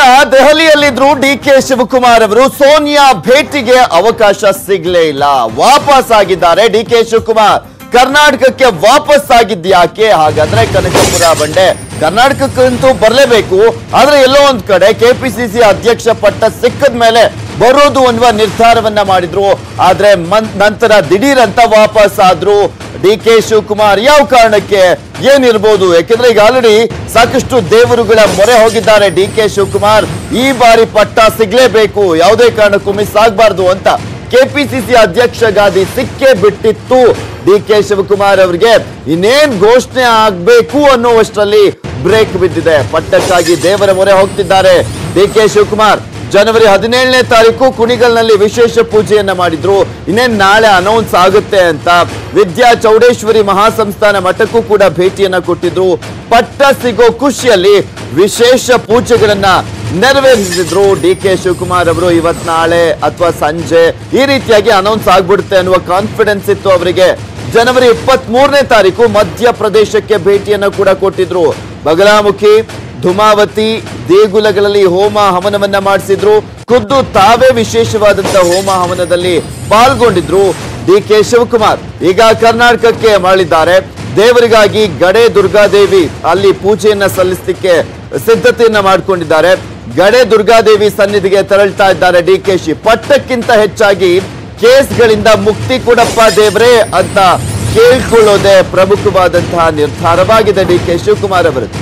ದೆಹಲಿಯಲ್ಲಿದ್ರು D K Shivakumar ಅವರು ಸೋನಿಯಾ ಭೇಟಿಗೆ ಅವಕಾಶ ಸಿಗ್ಲೇ ಇಲ್ಲ ವಾಪಸ್ ಆಗಿದ್ದಾರೆ ಡಿ ಕೆ ಶಿವಕುಮಾರ್ ಕರ್ನಾಟಕಕ್ಕೆ ವಾಪಸ್ ಆಗಿದ್ಯಾಕೆ ಹಾಗಾದ್ರೆ ಕನಕಪುರ ಬಂಡೆ ಕರ್ನಾಟಕಕ್ಕಂತೂ ಬರಲೇಬೇಕು ಆದ್ರೆ ಎಲ್ಲೋ ಒಂದ್ ಕಡೆ ಕೆಪಿಸಿಸಿ ಅಧ್ಯಕ್ಷ ಪಟ್ಟ ಸಿಕ್ಕದ ಮೇಲೆ ಬರೋದು ಅನ್ನುವ ನಿರ್ಧಾರವನ್ನ ಮಾಡಿದ್ರು ಆದ್ರೆ ಮನ್- ನಂತರ ದಿಢೀರ್ ಅಂತ ವಾಪಸ್ ಆದ್ರು ಡಿ ಕೆ ಶಿವಕುಮಾರ್ ಯಾವ ಕಾರಣಕ್ಕೆ ಏನಿರ್ಬೋದು ಯಾಕೆಂದ್ರೆ ಈಗ ಆಲ್ರೆಡಿ ಸಾಕಷ್ಟು ದೇವರುಗಳ ಮೊರೆ ಹೋಗಿದ್ದಾರೆ ಡಿ ಕೆ ಶಿವಕುಮಾರ್ ಈ ಬಾರಿ ಪಟ್ಟ ಸಿಗ್ಲೇಬೇಕು ಯಾವುದೇ ಕಾರಣಕ್ಕೂ ಮಿಸ್ ಆಗ್ಬಾರ್ದು ಅಂತ ಕೆಪಿಸಿಸಿ ಅಧ್ಯಕ್ಷ ಗಾದಿ ಸಿಕ್ಕೇ ಬಿಟ್ಟಿತ್ತು ಡಿ ಕೆ ಶಿವಕುಮಾರ್ ಅವರಿಗೆ ಇನ್ನೇನ್ ಘೋಷಣೆ ಆಗ್ಬೇಕು ಅನ್ನುವಷ್ಟರಲ್ಲಿ ಬ್ರೇಕ್ ಬಿದ್ದಿದೆ ಪಟ್ಟಕ್ಕಾಗಿ ದೇವರ ಮೊರೆ ಹೋಗ್ತಿದ್ದಾರೆ ಡಿ ಕೆ ಶಿವಕುಮಾರ್ ಜನವರಿ ಹದಿನೇಳನೇ ತಾರೀಕು ಕುಣಿಗಲ್ನಲ್ಲಿ ವಿಶೇಷ ಪೂಜೆಯನ್ನ ಮಾಡಿದ್ರು ಇನ್ನೇನ್ ನಾಳೆ ಅನೌನ್ಸ್ ಆಗುತ್ತೆ ಅಂತ ವಿದ್ಯಾ ಚೌಡೇಶ್ವರಿ ಮಹಾಸಂಸ್ಥಾನ ಮಠಕ್ಕೂ ಕೂಡ ಭೇಟಿಯನ್ನ ಕೊಟ್ಟಿದ್ರು ಪಟ್ಟ ಸಿಗೋ ಖುಷಿಯಲ್ಲಿ ವಿಶೇಷ ಪೂಜೆಗಳನ್ನ ನೆರವೇರಿಸಿದ್ರು ಡಿ ಕೆ ಶಿವಕುಮಾರ್ ಅವರು ಇವತ್ ನಾಳೆ ಅಥವಾ ಸಂಜೆ ಈ ರೀತಿಯಾಗಿ ಅನೌನ್ಸ್ ಆಗ್ಬಿಡುತ್ತೆ ಅನ್ನುವ ಕಾನ್ಫಿಡೆನ್ಸ್ ಇತ್ತು ಅವರಿಗೆ ಜನವರಿ ಇಪ್ಪತ್ತ್ ಮೂರನೇ ತಾರೀಕು ಮಧ್ಯಪ್ರದೇಶಕ್ಕೆ ಭೇಟಿಯನ್ನ ಕೂಡ ಕೊಟ್ಟಿದ್ರು ಬಗಲಾಮುಖಿ ಧುಮಾವತಿ ದೇಗುಲಗಳಲ್ಲಿ ಹೋಮ ಹವನವನ್ನ ಮಾಡಿಸಿದ್ರು ಖುದ್ದು ತಾವೇ ವಿಶೇಷವಾದಂತಹ ಹೋಮ ಹವನದಲ್ಲಿ ಪಾಲ್ಗೊಂಡಿದ್ರು ಡಿ ಕೆ ಶಿವಕುಮಾರ್ ಈಗ ಕರ್ನಾಟಕಕ್ಕೆ ಮರಳಿದ್ದಾರೆ ದೇವರಿಗಾಗಿ ಗಡೆ ದುರ್ಗಾದೇವಿ ಅಲ್ಲಿ ಪೂಜೆಯನ್ನ ಸಲ್ಲಿಸಲಿಕ್ಕೆ ಸಿದ್ಧತೆಯನ್ನ ಮಾಡ್ಕೊಂಡಿದ್ದಾರೆ ಗಡೆ ದುರ್ಗಾದೇವಿ ಸನ್ನಿಧಿಗೆ ತೆರಳ್ತಾ ಇದ್ದಾರೆ ಡಿ ಕೆ ಶಿ ಪಟ್ಟಕ್ಕಿಂತ ಹೆಚ್ಚಾಗಿ ಕೇಸ್ಗಳಿಂದ ಮುಕ್ತಿ ಕೊಡಪ್ಪ ದೇವ್ರೆ ಅಂತ ಕೇಳ್ಕೊಳ್ಳೋದೇ ಪ್ರಮುಖವಾದಂತಹ ನಿರ್ಧಾರವಾಗಿದೆ ಡಿ ಕೆ ಶಿವಕುಮಾರ್ ಅವರದ್ದು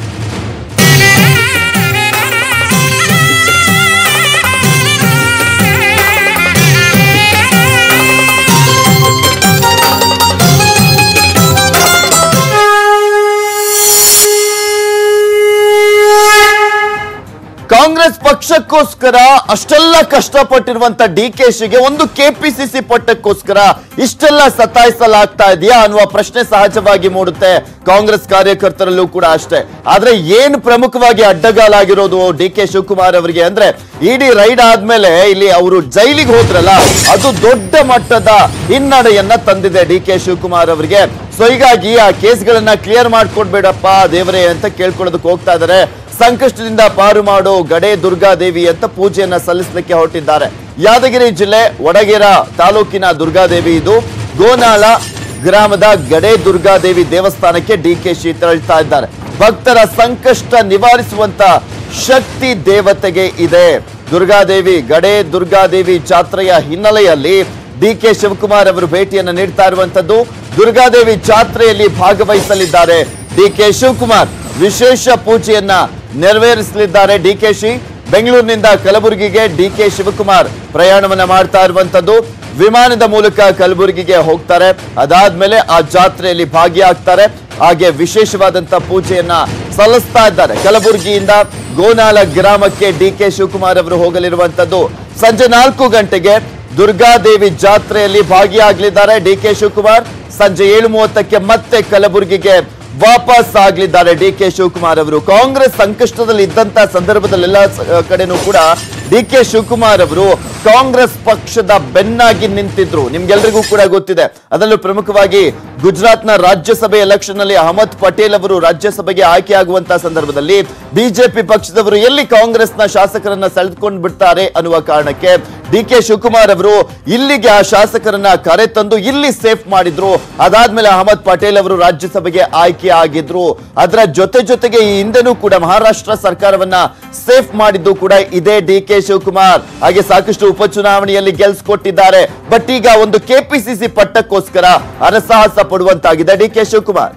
ಕಾಂಗ್ರೆಸ್ ಪಕ್ಷಕ್ಕೋಸ್ಕರ ಅಷ್ಟೆಲ್ಲ ಕಷ್ಟಪಟ್ಟಿರುವಂತ ಡಿ ಕೆ ಶಿಗೆ ಒಂದು ಕೆಪಿಸಿಸಿ ಪಟ್ಟಕ್ಕೋಸ್ಕರ ಇಷ್ಟೆಲ್ಲ ಸತಾಯಿಸಲಾಗ್ತಾ ಇದೆಯಾ ಅನ್ನುವ ಪ್ರಶ್ನೆ ಸಹಜವಾಗಿ ಮೂಡುತ್ತೆ ಕಾಂಗ್ರೆಸ್ ಕಾರ್ಯಕರ್ತರಲ್ಲೂ ಕೂಡ ಅಷ್ಟೇ ಆದ್ರೆ ಏನ್ ಪ್ರಮುಖವಾಗಿ ಅಡ್ಡಗಾಲಾಗಿರೋದು ಡಿ ಕೆ ಶಿವಕುಮಾರ್ ಅವರಿಗೆ ಅಂದ್ರೆ ಇಡೀ ರೈಡ್ ಆದ್ಮೇಲೆ ಇಲ್ಲಿ ಅವರು ಜೈಲಿಗೆ ಹೋದ್ರಲ್ಲ ಅದು ದೊಡ್ಡ ಮಟ್ಟದ ಹಿನ್ನಡೆಯನ್ನ ತಂದಿದೆ ಡಿ ಕೆ ಶಿವಕುಮಾರ್ ಅವರಿಗೆ ಸೊ ಹೀಗಾಗಿ ಆ ಕೇಸ್ಗಳನ್ನ ಕ್ಲಿಯರ್ ಮಾಡ್ಕೊಡ್ಬೇಡಪ್ಪ ದೇವರೇ ಅಂತ ಕೇಳ್ಕೊಳ್ಳೋದಕ್ಕೆ ಹೋಗ್ತಾ ಇದ್ದಾರೆ ಸಂಕಷ್ಟದಿಂದ ಪಾರು ಮಾಡೋ ಗಡೆ ದುರ್ಗಾದೇವಿ ಅಂತ ಪೂಜೆಯನ್ನ ಸಲ್ಲಿಸಲಿಕ್ಕೆ ಹೊರಟಿದ್ದಾರೆ ಯಾದಗಿರಿ ಜಿಲ್ಲೆ ವಡಗೇರ ತಾಲೂಕಿನ ದುರ್ಗಾದೇವಿ ಇದು ಗೋನಾಳ ಗ್ರಾಮದ ಗಡೆ ದುರ್ಗಾದೇವಿ ದೇವಸ್ಥಾನಕ್ಕೆ ಡಿ ಕೆ ಶಿ ತೆರಳ್ತಾ ಇದ್ದಾರೆ ಭಕ್ತರ ಸಂಕಷ್ಟ ನಿವಾರಿಸುವಂತ ಶಕ್ತಿ ದೇವತೆಗೆ ಇದೆ ದುರ್ಗಾದೇವಿ ಗಡೆ ದುರ್ಗಾದೇವಿ ಜಾತ್ರೆಯ ಹಿನ್ನೆಲೆಯಲ್ಲಿ ಡಿ ಕೆ ಶಿವಕುಮಾರ್ ಅವರು ಭೇಟಿಯನ್ನು ನೀಡ್ತಾ ಇರುವಂತದ್ದು ದುರ್ಗಾದೇವಿ ಜಾತ್ರೆಯಲ್ಲಿ ಭಾಗವಹಿಸಲಿದ್ದಾರೆ ಡಿ ಕೆ ಶಿವಕುಮಾರ್ ವಿಶೇಷ ಪೂಜೆಯನ್ನ ನೆರವೇರಿಸಲಿದ್ದಾರೆ ಡಿಕೆಶಿ ಬೆಂಗಳೂರಿನಿಂದ ಕಲಬುರಗಿಗೆ ಡಿಕೆ ಶಿವಕುಮಾರ್ ಪ್ರಯಾಣವನ್ನ ಮಾಡ್ತಾ ಇರುವಂತದ್ದು ವಿಮಾನದ ಮೂಲಕ ಕಲಬುರಗಿಗೆ ಹೋಗ್ತಾರೆ ಅದಾದ್ಮೇಲೆ ಆ ಜಾತ್ರೆಯಲ್ಲಿ ಭಾಗಿಯಾಗ್ತಾರೆ ಹಾಗೆ ವಿಶೇಷವಾದಂತ ಪೂಜೆಯನ್ನ ಸಲ್ಲಿಸ್ತಾ ಇದ್ದಾರೆ ಕಲಬುರಗಿಯಿಂದ ಗೋನಾಳ ಗ್ರಾಮಕ್ಕೆ ಡಿ ಕೆ ಶಿವಕುಮಾರ್ ಅವರು ಹೋಗಲಿರುವಂತದ್ದು ಸಂಜೆ ನಾಲ್ಕು ಗಂಟೆಗೆ ದುರ್ಗಾದೇವಿ ಜಾತ್ರೆಯಲ್ಲಿ ಭಾಗಿಯಾಗಲಿದ್ದಾರೆ ಡಿ ಕೆ ಶಿವಕುಮಾರ್ ಸಂಜೆ ಏಳು ಮೂವತ್ತಕ್ಕೆ ಮತ್ತೆ ಕಲಬುರಗಿಗೆ ವಾಪಸ್ ಆಗ್ಲಿದ್ದಾರೆ ಡಿ ಕೆ ಶಿವಕುಮಾರ್ ಅವರು ಕಾಂಗ್ರೆಸ್ ಸಂಕಷ್ಟದಲ್ಲಿ ಇದ್ದಂತ ಸಂದರ್ಭದಲ್ಲೆಲ್ಲ ಸ- ಕಡೆನೂ ಕೂಡ ಡಿ ಕೆ ಶಿವಕುಮಾರ್ ಅವರು ಕಾಂಗ್ರೆಸ್ ಪಕ್ಷದ ಬೆನ್ನಾಗಿ ನಿಂತಿದ್ರು ನಿಮ್ಗೆಲ್ರಿಗೂ ಕೂಡ ಗೊತ್ತಿದೆ ಅದರಲ್ಲೂ ಪ್ರಮುಖವಾಗಿ ಗುಜರಾತ್ನ ರಾಜ್ಯಸಭೆ ಎಲೆಕ್ಷನ್ ನಲ್ಲಿ ಅಹಮದ್ ಪಟೇಲ್ ಅವರು ರಾಜ್ಯಸಭೆಗೆ ಆಯ್ಕೆಯಾಗುವಂತಹ ಸಂದರ್ಭದಲ್ಲಿ ಬಿಜೆಪಿ ಪಕ್ಷದವರು ಎಲ್ಲಿ ಕಾಂಗ್ರೆಸ್ನ ಶಾಸಕರನ್ನ ಸೆಳೆದುಕೊಂಡು ಬಿಡ್ತಾರೆ ಅನ್ನುವ ಕಾರಣಕ್ಕೆ ಡಿ ಕೆ ಶಿವಕುಮಾರ್ ಅವರು ಇಲ್ಲಿಗೆ ಆ ಶಾಸಕರನ್ನ ಕರೆತಂದು ಇಲ್ಲಿ ಸೇಫ್ ಮಾಡಿದ್ರು ಅದಾದ್ಮೇಲೆ ಅಹಮದ್ ಪಟೇಲ್ ಅವರು ರಾಜ್ಯಸಭೆಗೆ ಆಯ್ಕೆ ಆಗಿದ್ರು ಅದರ ಜೊತೆ ಜೊತೆಗೆ ಈ ಹಿಂದೆನೂ ಕೂಡ ಮಹಾರಾಷ್ಟ್ರ ಸರ್ಕಾರವನ್ನ ಸೇಫ್ ಮಾಡಿದ್ದು ಕೂಡ ಇದೇ ಡಿ ಕೆ ಶಿವಕುಮಾರ್ ಹಾಗೆ ಸಾಕಷ್ಟು ಉಪಚುನಾವಣೆಯಲ್ಲಿ ಗೆಲ್ಸ್ಕೊಟ್ಟಿದ್ದಾರೆ ಬಟ್ ಈಗ ಒಂದು ಕೆಪಿಸಿಸಿ ಪಟ್ಟಕ್ಕೋಸ್ಕರ ಅರಸಾಹಸ ಪಡುವಂತಾಗಿದೆ ಡಿ ಕೆ ಶಿವಕುಮಾರ್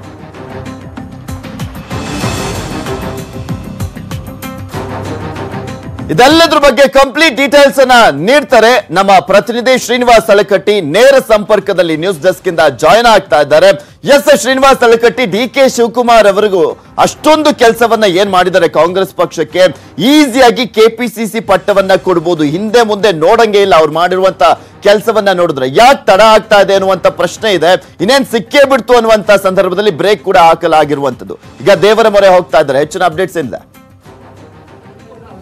ಇದೆಲ್ಲದ್ರ ಬಗ್ಗೆ ಕಂಪ್ಲೀಟ್ ಡೀಟೇಲ್ಸ್ ಅನ್ನ ನೀಡ್ತಾರೆ ನಮ್ಮ ಪ್ರತಿನಿಧಿ ಶ್ರೀನಿವಾಸ್ ಅಳಕಟ್ಟಿ ನೇರ ಸಂಪರ್ಕದಲ್ಲಿ ನ್ಯೂಸ್ ಡೆಸ್ಕ್ ಇಂದ ಜಾಯ್ನ್ ಆಗ್ತಾ ಇದ್ದಾರೆ S Srinivas Alakatti D K Shivakumar ಅವರಿಗೂ ಅಷ್ಟೊಂದು ಕೆಲಸವನ್ನ ಏನ್ ಮಾಡಿದ್ದಾರೆ ಕಾಂಗ್ರೆಸ್ ಪಕ್ಷಕ್ಕೆ ಈಸಿಯಾಗಿ ಕೆಪಿಸಿಸಿ ಪಟ್ಟವನ್ನ ಕೊಡ್ಬೋದು ಹಿಂದೆ ಮುಂದೆ ನೋಡಂಗೆ ಇಲ್ಲ ಅವ್ರು ಮಾಡಿರುವಂತ ಕೆಲಸವನ್ನ ನೋಡಿದ್ರೆ ಯಾಕೆ ತಡ ಆಗ್ತಾ ಇದೆ ಅನ್ನುವಂತ ಪ್ರಶ್ನೆ ಇದೆ ಇನ್ನೇನ್ ಸಿಕ್ಕೇ ಬಿಡ್ತು ಅನ್ನುವಂತ ಸಂದರ್ಭದಲ್ಲಿ ಬ್ರೇಕ್ ಕೂಡ ಹಾಕಲಾಗಿರುವಂತದ್ದು ಈಗ ದೇವರ ಮೊರೆ ಹೋಗ್ತಾ ಇದ್ದಾರೆ ಹೆಚ್ಚಿನ ಅಪ್ಡೇಟ್ಸ್ ಇಲ್ಲ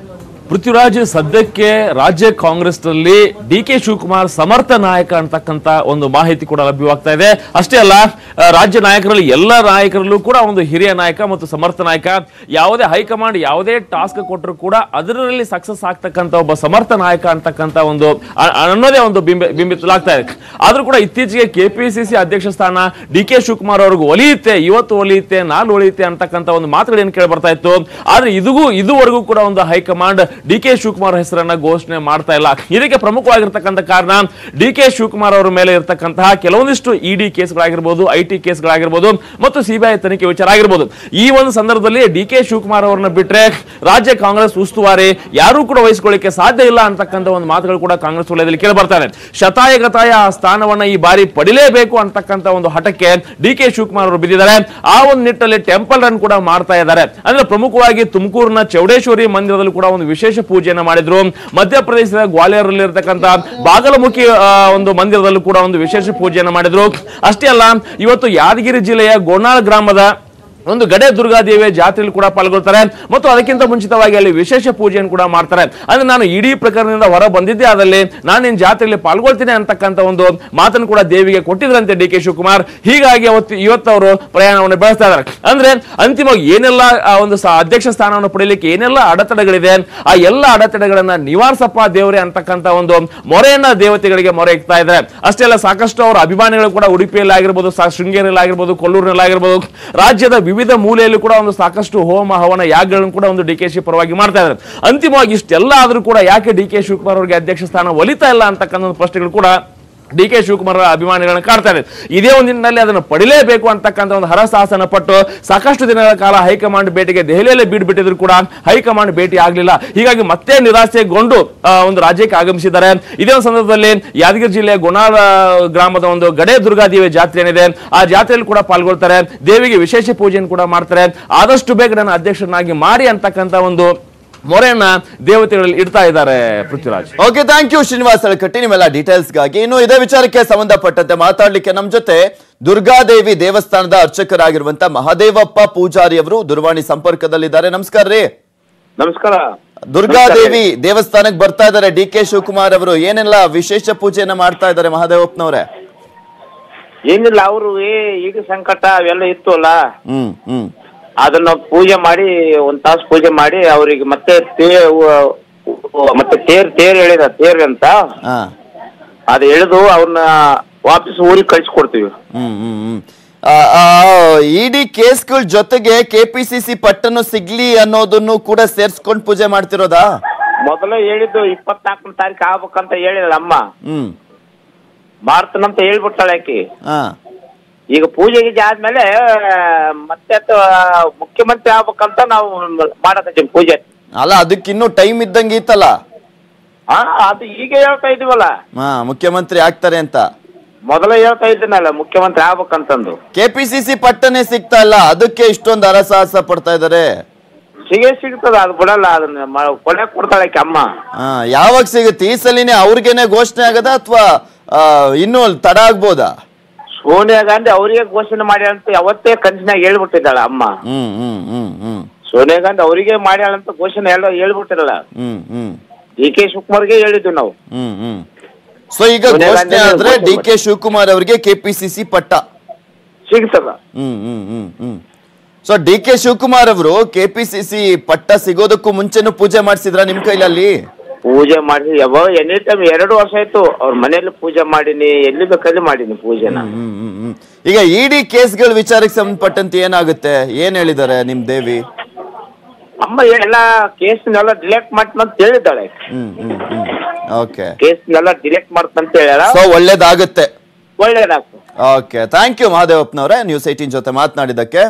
ಪೃಥ್ವಿರಾಜ್ ಸದ್ಯಕ್ಕೆ ರಾಜ್ಯ ಕಾಂಗ್ರೆಸ್ನಲ್ಲಿ ಡಿ ಕೆ ಶಿವಕುಮಾರ್ ಸಮರ್ಥ ನಾಯಕ ಅಂತಕ್ಕಂತ ಒಂದು ಮಾಹಿತಿ ಕೂಡ ಲಭ್ಯವಾಗ್ತಾ ಇದೆ ಅಷ್ಟೇ ಅಲ್ಲ ಆ, ರಾಜ್ಯ ನಾಯಕರಲ್ಲಿ ಎಲ್ಲ ನಾಯಕರಲ್ಲೂ ಕೂಡ ಒಂದು ಹಿರಿಯ ನಾಯಕ ಮತ್ತು ಸಮರ್ಥ ನಾಯಕ ಯಾವುದೇ ಹೈಕಮಾಂಡ್ ಯಾವುದೇ ಟಾಸ್ಕ್ ಕೊಟ್ಟರು ಕೂಡ ಅದರಲ್ಲಿ ಸಕ್ಸಸ್ ಆಗ್ತಕ್ಕಂತ ಒಬ್ಬ ಸಮರ್ಥ ನಾಯಕ ಅಂತಕ್ಕಂತ ಒಂದು ಅ- ಅನ್ನೋದೇ ಒಂದು ಬಿಂಬ ಬಿಂಬಿತಲಾಗ್ತಾ ಇದೆ ಆದ್ರೂ ಕೂಡ ಇತ್ತೀಚೆಗೆ ಕೆಪಿಸಿಸಿ ಅಧ್ಯಕ್ಷ ಸ್ಥಾನ ಡಿ ಕೆ ಶಿವಕುಮಾರ್ ಅವ್ರಿಗೆ ಒಲಿಯುತ್ತೆ ಇವತ್ತು ಒಲಿಯುತ್ತೆ ನಾಳೆ ಒಲಿಯುತ್ತೆ ಅಂತಕ್ಕಂತ ಒಂದು ಮಾತುಗಳು ಏನು ಕೇಳಿ ಬರ್ತಾ ಇತ್ತು ಆದ್ರೆ ಇದಿಗೂ ಇದುವರೆಗೂ ಕೂಡ ಒಂದು ಹೈಕಮಾಂಡ್ ಡಿ ಕೆ ಶಿವಕುಮಾರ್ ಹೆಸರನ್ನ ಘೋಷಣೆ ಮಾಡ್ತಾ ಇಲ್ಲ ಇದಕ್ಕೆ ಪ್ರಮುಖವಾಗಿರ್ತಕ್ಕಂಥ ಕಾರಣ ಡಿ ಕೆ ಶಿವಕುಮಾರ್ ಅವರ ಮೇಲೆ ಇರತಕ್ಕಂತಹ ಕೆಲವೊಂದಿಷ್ಟು ಇಡಿ ಕೇಸ್ಗಳಾಗಿರ್ಬೋದು ಐ ಟಿ ಕೇಸ್ಗಳಾಗಿರ್ಬೋದು ಮತ್ತು ಸಿಬಿಐ ತನಿಖೆ ವಿಚಾರ ಆಗಿರ್ಬೋದು ಈ ಒಂದು ಸಂದರ್ಭದಲ್ಲಿ ಡಿ ಕೆ ಶಿವಕುಮಾರ್ ಅವರನ್ನ ಬಿಟ್ರೆ ರಾಜ್ಯ ಕಾಂಗ್ರೆಸ್ ಉಸ್ತುವಾರಿ ಯಾರೂ ಕೂಡ ವಹಿಸಿಕೊಳ್ಳಿಕ್ಕೆ ಸಾಧ್ಯ ಇಲ್ಲ ಅಂತಕ್ಕಂಥ ಒಂದು ಮಾತುಗಳು ಕೂಡ ಕಾಂಗ್ರೆಸ್ ವಲಯದಲ್ಲಿ ಕೇಳಿ ಬರ್ತಾರೆ ಶತಾಯ ಗತಾಯ ಆ ಸ್ಥಾನವನ್ನ ಈ ಬಾರಿ ಪಡಿಲೇಬೇಕು ಅಂತಕ್ಕಂಥ ಒಂದು ಹಠಕ್ಕೆ ಡಿ ಕೆ ಶಿವಕುಮಾರ್ ಅವರು ಬಿದ್ದಿದ್ದಾರೆ ಆ ಒಂದು ನಿಟ್ಟಲ್ಲಿ ಟೆಂಪಲ್ ರನ್ ಕೂಡ ಮಾಡ್ತಾ ಇದ್ದಾರೆ ಅಂದ್ರೆ ಪ್ರಮುಖವಾಗಿ ತುಮಕೂರಿನ ಚೌಡೇಶ್ವರಿ ಮಂದಿರದಲ್ಲಿ ಕೂಡ ಒಂದು ವಿಶೇಷ ಪೂಜೆಯನ್ನ ಮಾಡಿದ್ರು ಮಧ್ಯಪ್ರದೇಶದ ಗ್ವಾಲಿಯರ್ ಇರತಕ್ಕಂತ ಬಾಗಲಮುಖಿ ಆ, ಒಂದು ಮಂದಿರದಲ್ಲೂ ಕೂಡ ಒಂದು ವಿಶೇಷ ಪೂಜೆಯನ್ನ ಮಾಡಿದ್ರು ಅಷ್ಟೇ ಅಲ್ಲ ಇವತ್ತು ಯಾದಗಿರಿ ಜಿಲ್ಲೆಯ ಗೋನಾಳ್ ಗ್ರಾಮದ ಒಂದು ಗಡೆ ದುರ್ಗಾದೇವಿಯ ಜಾತ್ರೆಯಲ್ಲಿ ಕೂಡ ಪಾಲ್ಗೊಳ್ತಾರೆ ಮತ್ತು ಅದಕ್ಕಿಂತ ಮುಂಚಿತವಾಗಿ ಅಲ್ಲಿ ವಿಶೇಷ ಪೂಜೆಯನ್ನು ಕೂಡ ಮಾಡ್ತಾರೆ ಅಂದ್ರೆ ನಾನು ಇಡೀ ಪ್ರಕರಣದಿಂದ ಹೊರ ಬಂದಿದ್ದೆ ಆದಲ್ಲಿ ನಾನು ನಿನ್ ಜಾತ್ರೆಯಲ್ಲಿ ಪಾಲ್ಗೊಳ್ತೀನಿ ಅಂತಕ್ಕಂಥ ಒಂದು ಮಾತನ್ನು ಕೂಡ ದೇವಿಗೆ ಕೊಟ್ಟಿದ್ರಂತೆ ಡಿ ಕೆ ಶಿವಕುಮಾರ್ ಹೀಗಾಗಿ ಅವತ್ತು ಇವತ್ತು ಅವರು ಪ್ರಯಾಣವನ್ನು ಬೆಳೆಸ್ತಾ ಇದ್ದಾರೆ ಅಂದ್ರೆ ಅಂತಿಮವಾಗಿ ಏನೆಲ್ಲ ಆ ಒಂದು ಸ- ಅಧ್ಯಕ್ಷ ಸ್ಥಾನವನ್ನು ಪಡೆಯಲಿಕ್ಕೆ ಏನೆಲ್ಲ ಅಡೆತಡೆಗಳಿದೆ ಆ ಎಲ್ಲ ಅಡೆತಡೆಗಳನ್ನ ನಿವಾರಿಸಪ್ಪ ದೇವರೇ ಅಂತಕ್ಕಂಥ ಒಂದು ಮೊರೆಯನ್ನ ದೇವತೆಗಳಿಗೆ ಮೊರೆ ಇಕ್ತಾ ಇದ್ದಾರೆ ಅಷ್ಟೇ ಅಲ್ಲ ಸಾಕಷ್ಟು ಅವರ ಅಭಿಮಾನಿಗಳು ಕೂಡ ಉಡುಪಿಯಲ್ಲಿ ಆಗಿರ್ಬೋದು ಸಾ- ಶೃಂಗೇರಿಯಲ್ಲಿ ಆಗಿರ್ಬೋದು ಕೊಲ್ಲೂರಿನಲ್ಲಿ ಆಗಿರ್ಬೋದು ರಾಜ್ಯದ ವಿವಿಧ ಮೂಲೆಯಲ್ಲೂ ಕೂಡ ಒಂದು ಸಾಕಷ್ಟು ಹೋಮ ಹವನ ಯಾಗಗಳನ್ನು ಕೂಡ ಒಂದು ಡಿ ಕೆ ಶಿ ಪರವಾಗಿ ಮಾಡ್ತಾ ಇದ್ದಾರೆ ಅಂತಿಮವಾಗಿ ಇಷ್ಟೆಲ್ಲ ಆದ್ರೂ ಕೂಡ ಯಾಕೆ ಡಿ ಕೆ ಶಿವಕುಮಾರ್ ಅವರಿಗೆ ಅಧ್ಯಕ್ಷ ಸ್ಥಾನ ಒಲಿತಾ ಇಲ್ಲ ಅಂತಕ್ಕಂಥ ಒಂದು ಪ್ರಶ್ನೆಗಳು ಕೂಡ ಡಿ ಕೆ ಶಿವಕುಮಾರ್ ಅವರ ಅಭಿಮಾನಿಗಳನ್ನ ಕಾಡ್ತಾ ಇದೆ ಇದೇ ಒಂದು ನಿಟ್ಟಿನಲ್ಲಿ ಅದನ್ನು ಪಡಿಲೇಬೇಕು ಅಂತಕ್ಕಂಥ ಒಂದು ಹರಸಾಹಸನ ಪಟ್ಟು ಸಾಕಷ್ಟು ದಿನಗಳ ಕಾಲ ಹೈಕಮಾಂಡ್ ಭೇಟಿಗೆ ದೆಹಲಿಯಲ್ಲೇ ಬೀಡ್ ಬಿಟ್ಟಿದ್ರು ಕೂಡ ಹೈಕಮಾಂಡ್ ಭೇಟಿ ಆಗಲಿಲ್ಲ ಹೀಗಾಗಿ ಮತ್ತೆ ನಿರಾಸೆಗೊಂಡು ಆ, ಒಂದು ರಾಜ್ಯಕ್ಕೆ ಆಗಮಿಸಿದ್ದಾರೆ ಇದೇ ಒಂದು ಸಂದರ್ಭದಲ್ಲಿ ಯಾದಗಿರಿ ಜಿಲ್ಲೆಯ ಗುಣಾಳ ಗ್ರಾಮದ ಒಂದು ಗಡೆ ದುರ್ಗಾದೇವಿ ಜಾತ್ರೆ ಏನಿದೆ ಆ ಜಾತ್ರೆಯಲ್ಲಿ ಕೂಡ ಪಾಲ್ಗೊಳ್ತಾರೆ ದೇವಿಗೆ ವಿಶೇಷ ಪೂಜೆಯನ್ನು ಕೂಡ ಮಾಡ್ತಾರೆ ಆದಷ್ಟು ಬೇಗ ನನ್ನ ಅಧ್ಯಕ್ಷರನ್ನಾಗಿ ಮಾಡಿ ಅಂತಕ್ಕಂಥ ಒಂದು ಮೊರೆಯನ್ನ ದೇವತೆಗಳಲ್ಲಿ ಇಡ್ತಾ ಇದ್ದಾರೆ Prithviraj okay thank you Srinivas Alakatti ನಿಮ್ಮೆಲ್ಲ ಡೀಟೇಲ್ಸ್ಗಾಗಿ ಇನ್ನು ಇದೇ ವಿಚಾರಕ್ಕೆ ಸಂಬಂಧಪಟ್ಟಂತೆ ಮಾತಾಡ್ಲಿಕ್ಕೆ ನಮ್ ಜೊತೆ ದುರ್ಗಾದೇವಿ ದೇವಸ್ಥಾನದ ಅರ್ಚಕರಾಗಿರುವಂತ ಮಹದೇವಪ್ಪ ಪೂಜಾರಿ ಅವರು ದೂರವಾಣಿ ಸಂಪರ್ಕದಲ್ಲಿದ್ದಾರೆ ನಮಸ್ಕಾರ ರೀ ನಮಸ್ಕಾರ ದುರ್ಗಾದೇವಿ ದೇವಸ್ಥಾನಕ್ಕೆ ಬರ್ತಾ ಇದ್ದಾರೆ ಡಿ ಕೆ ಶಿವಕುಮಾರ್ ಅವರು ಏನೆಲ್ಲ ವಿಶೇಷ ಪೂಜೆಯನ್ನ ಮಾಡ್ತಾ ಇದ್ದಾರೆ ಮಹದೇವಪ್ಪನವ್ರೆ ಏನಿಲ್ಲ ಅವರು ಏ ಈಗ ಸಂಕಟ ಅವೆಲ್ಲ ಇತ್ತು ಅಲ್ಲ ಹ್ಮ್ ಹ್ಮ್ ಅದನ್ನ ಪೂಜೆ ಮಾಡಿ ಒಂದ್ ತಾಸು ಪೂಜೆ ಮಾಡಿ ಅವ್ರಿಗೆ ಮತ್ತೆ ತೇ ಉ- ಉ- ಮತ್ತೆ ತೇರ್ ತೇರ್ ಹೇಳಿದ ತೇರ್ ಅಂತ ಹಾ ಅದು ಎಳೆದು ಅವ್ರನ್ನ ವಾಪಸ್ ಊರಿಗೆ ಕಳ್ಸಿಕೊಡ್ತೀವಿ ಹ್ಮ್ ಹ್ಮ್ ಹ್ಮ್ ಇಡಿ ಕೇಸ್ಗಳ ಜೊತೆಗೆ ಕೆಪಿಸಿಸಿ ಪಟ್ಟನು ಸಿಗ್ಲಿ ಅನ್ನೋದನ್ನು ಕೂಡ ಸೇರ್ಸ್ಕೊಂಡ್ ಪೂಜೆ ಮಾಡ್ತಿರೋದಾ ಮೊದಲೇ ಹೇಳಿದ್ದು ಇಪ್ಪತ್ನಾಲ್ಕನೇ ತಾರೀಕು ಆಗ್ಬೇಕಂತ ಹೇಳಿದ ಅಮ್ಮ ಹ್ಮ್ ಮಾಡ್ತಾನಂತ ಹೇಳ್ಬಿಟ್ಟಾಳೆ ಆಕಿ ಹಾ ಈಗ ಪೂಜೆ ಗೀಜೆ ಆದ್ಮೇಲೆ ಮತ್ತೆ ಅದು ಮುಖ್ಯಮಂತ್ರಿ ಆಗ್ಬೇಕಂತ ನಾವು ಮಾಡಕತ್ತೀವಿ ಪೂಜೆ ಅಲ್ಲ ಅದಕ್ಕಿನ್ನೂ ಟೈಮ್ ಇದ್ದಂಗೆ ಇತ್ತಲ್ಲ ಹಾ ಅದು ಈಗ ಹೇಳ್ತಾ ಇದೀವಲ್ಲ ಹಾ ಮುಖ್ಯಮಂತ್ರಿ ಆಗ್ತಾರೆ ಅಂತ ಮೊದಲೇ ಹೇಳ್ತಾ ಇದ್ದೀನಲ್ಲ ಮುಖ್ಯಮಂತ್ರಿ ಆಗ್ಬೇಕಂತಂದು ಕೆಪಿಸಿಸಿ ಪಟ್ಟನೆ ಸಿಗ್ತಾ ಇಲ್ಲ ಅದಕ್ಕೆ ಇಷ್ಟೊಂದು ಹರಸಾಹಸ ಪಡ್ತಾ ಇದಾರೆ ಸಿಗೇ ಸಿಗ್ತದ ಅದು ಬಿಡಲ್ಲ ಅದನ್ನ ಮ- ಕೊನೆ ಕೊಡ್ತಾಳೆ ಆಕಿ ಅಮ್ಮ ಹಾ ಯಾವಾಗ ಸಿಗುತ್ತೆ ಈ ಸಲಿನೇ ಅವ್ರಿಗೇನೆ ಘೋಷಣೆ ಆಗದ ಅಥವಾ ಇನ್ನೂ ತಡ ಆಗ್ಬೋದಾ ಸೋನಿಯಾ ಗಾಂಧಿ ಅವರಿಗೆ ಘೋಷಣೆ ಮಾಡಿ ಅಂತ ಯಾವತ್ತೇ ಕನಸಿನಾಗ ಹೇಳ್ಬಿಟ್ಟಿದ್ದಾಳ ಅಮ್ಮ ಹ್ಮ್ ಹ್ಮ್ ಹ್ಮ್ ಹ್ಮ್ ಸೋನಿಯಾ ಗಾಂಧಿ ಅವರಿಗೆ ಮಾಡ್ಯಾಳ ಅಂತ ಘೋಷಣೆ ಎಲ್ಲ ಹೇಳ್ಬಿಟ್ಟಿರಲ್ಲ ಹ್ಮ್ ಹ್ಮ್ ಡಿ ಕೆ ಶಿವಕುಮಾರ್ಗೆ ಹೇಳಿದ್ವಿ ನಾವು ಹ್ಮ್ ಹ್ಮ್ ಸೊ ಈಗ ಸೋನಿಯಾ ಘೋಷಣೆ ಗಾಂಧಿನೇ ಆದ್ರೆ ಘೋಷಣೆ ಡಿ ಕೆ ಶಿವಕುಮಾರ್ ಅವರಿಗೆ ಕೆಪಿಸಿಸಿ ಪಟ್ಟ ಸಿಗ್ತದ ಹ್ಮ್ ಹ್ಮ್ ಹ್ಮ್ ಹ್ಮ್ ಸೊ ಡಿ ಕೆ ಶಿವಕುಮಾರ್ ಅವರು ಕೆಪಿಸಿಸಿ ಪಟ್ಟ ಸಿಗೋದಕ್ಕೂ ಮುಂಚೆನೂ ಪೂಜೆ ಮಾಡಿಸಿದ್ರ ನಿಮ್ ಕೈಲಲ್ಲಿ ಪೂಜೆ ಮಾಡಿ ಯಾವಾಗ ಎನಿ ಟೈಮ್ ಎರಡು ವರ್ಷ ಆಯ್ತು ಅವ್ರ ಮನೆಯಲ್ಲಿ ಪೂಜೆ ಮಾಡೀನಿ ಎಲ್ಲಿ ಬೇಕಲ್ಲಿ ಮಾಡೀನಿ ಪೂಜೆನ ಹ್ಮ್ ಹ್ಮ್ ಹ್ಮ್ ಈಗ ಇಡಿ ಕೇಸ್ಗಳ ವಿಚಾರಕ್ಕೆ ಸಂಬಂಧಪಟ್ಟಂತೆ ಏನಾಗುತ್ತೆ ಏನ್ ಹೇಳಿದ್ದಾರೆ ನಿಮ್ ದೇವಿ ಅಮ್ಮ ಎಲ್ಲ ಕೇಸ್ನೆಲ್ಲ ಡಿಲೆಕ್ಟ್ ಮಾಡ್ತೀನಿ ಅಂತ ಹೇಳಿದ್ದಾಳೆ ಹ್ಮ್ ಹ್ಮ್ ಹ್ಮ್ ಓಕೆ ಕೇಸ್ನೆಲ್ಲ ಡಿಲೆಕ್ಟ್ ಮಾಡ್ತಂತ ಹೇಳ್ಯಾಳ ಸೊ ಒಳ್ಳೇದಾಗುತ್ತೆ ಒಳ್ಳೇದಾಗ್ತದೆ ಓಕೆ ಥ್ಯಾಂಕ್ ಯು ಮಹಾದೇವಪ್ಪನವರೇ ನ್ಯೂಸ್ ಏಟೀನ್ ಜೊತೆ ಮಾತನಾಡಿದ್ದಕ್ಕೆ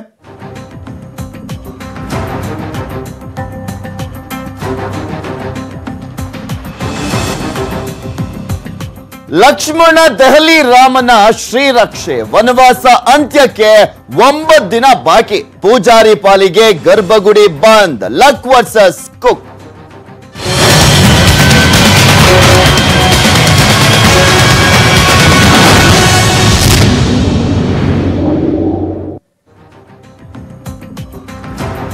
ಲಕ್ಷ್ಮಣ ದೆಹಲಿ ರಾಮನ ಶ್ರೀರಕ್ಷೆ ವನವಾಸ ಅಂತ್ಯಕ್ಕೆ ಒಂಬತ್ತು ದಿನ ಬಾಕಿ ಪೂಜಾರಿ ಪಾಲಿಗೆ ಗರ್ಭಗುಡಿ ಬಂದ್ ಲಕ್ ವರ್ಸಸ್ ಕುಕ್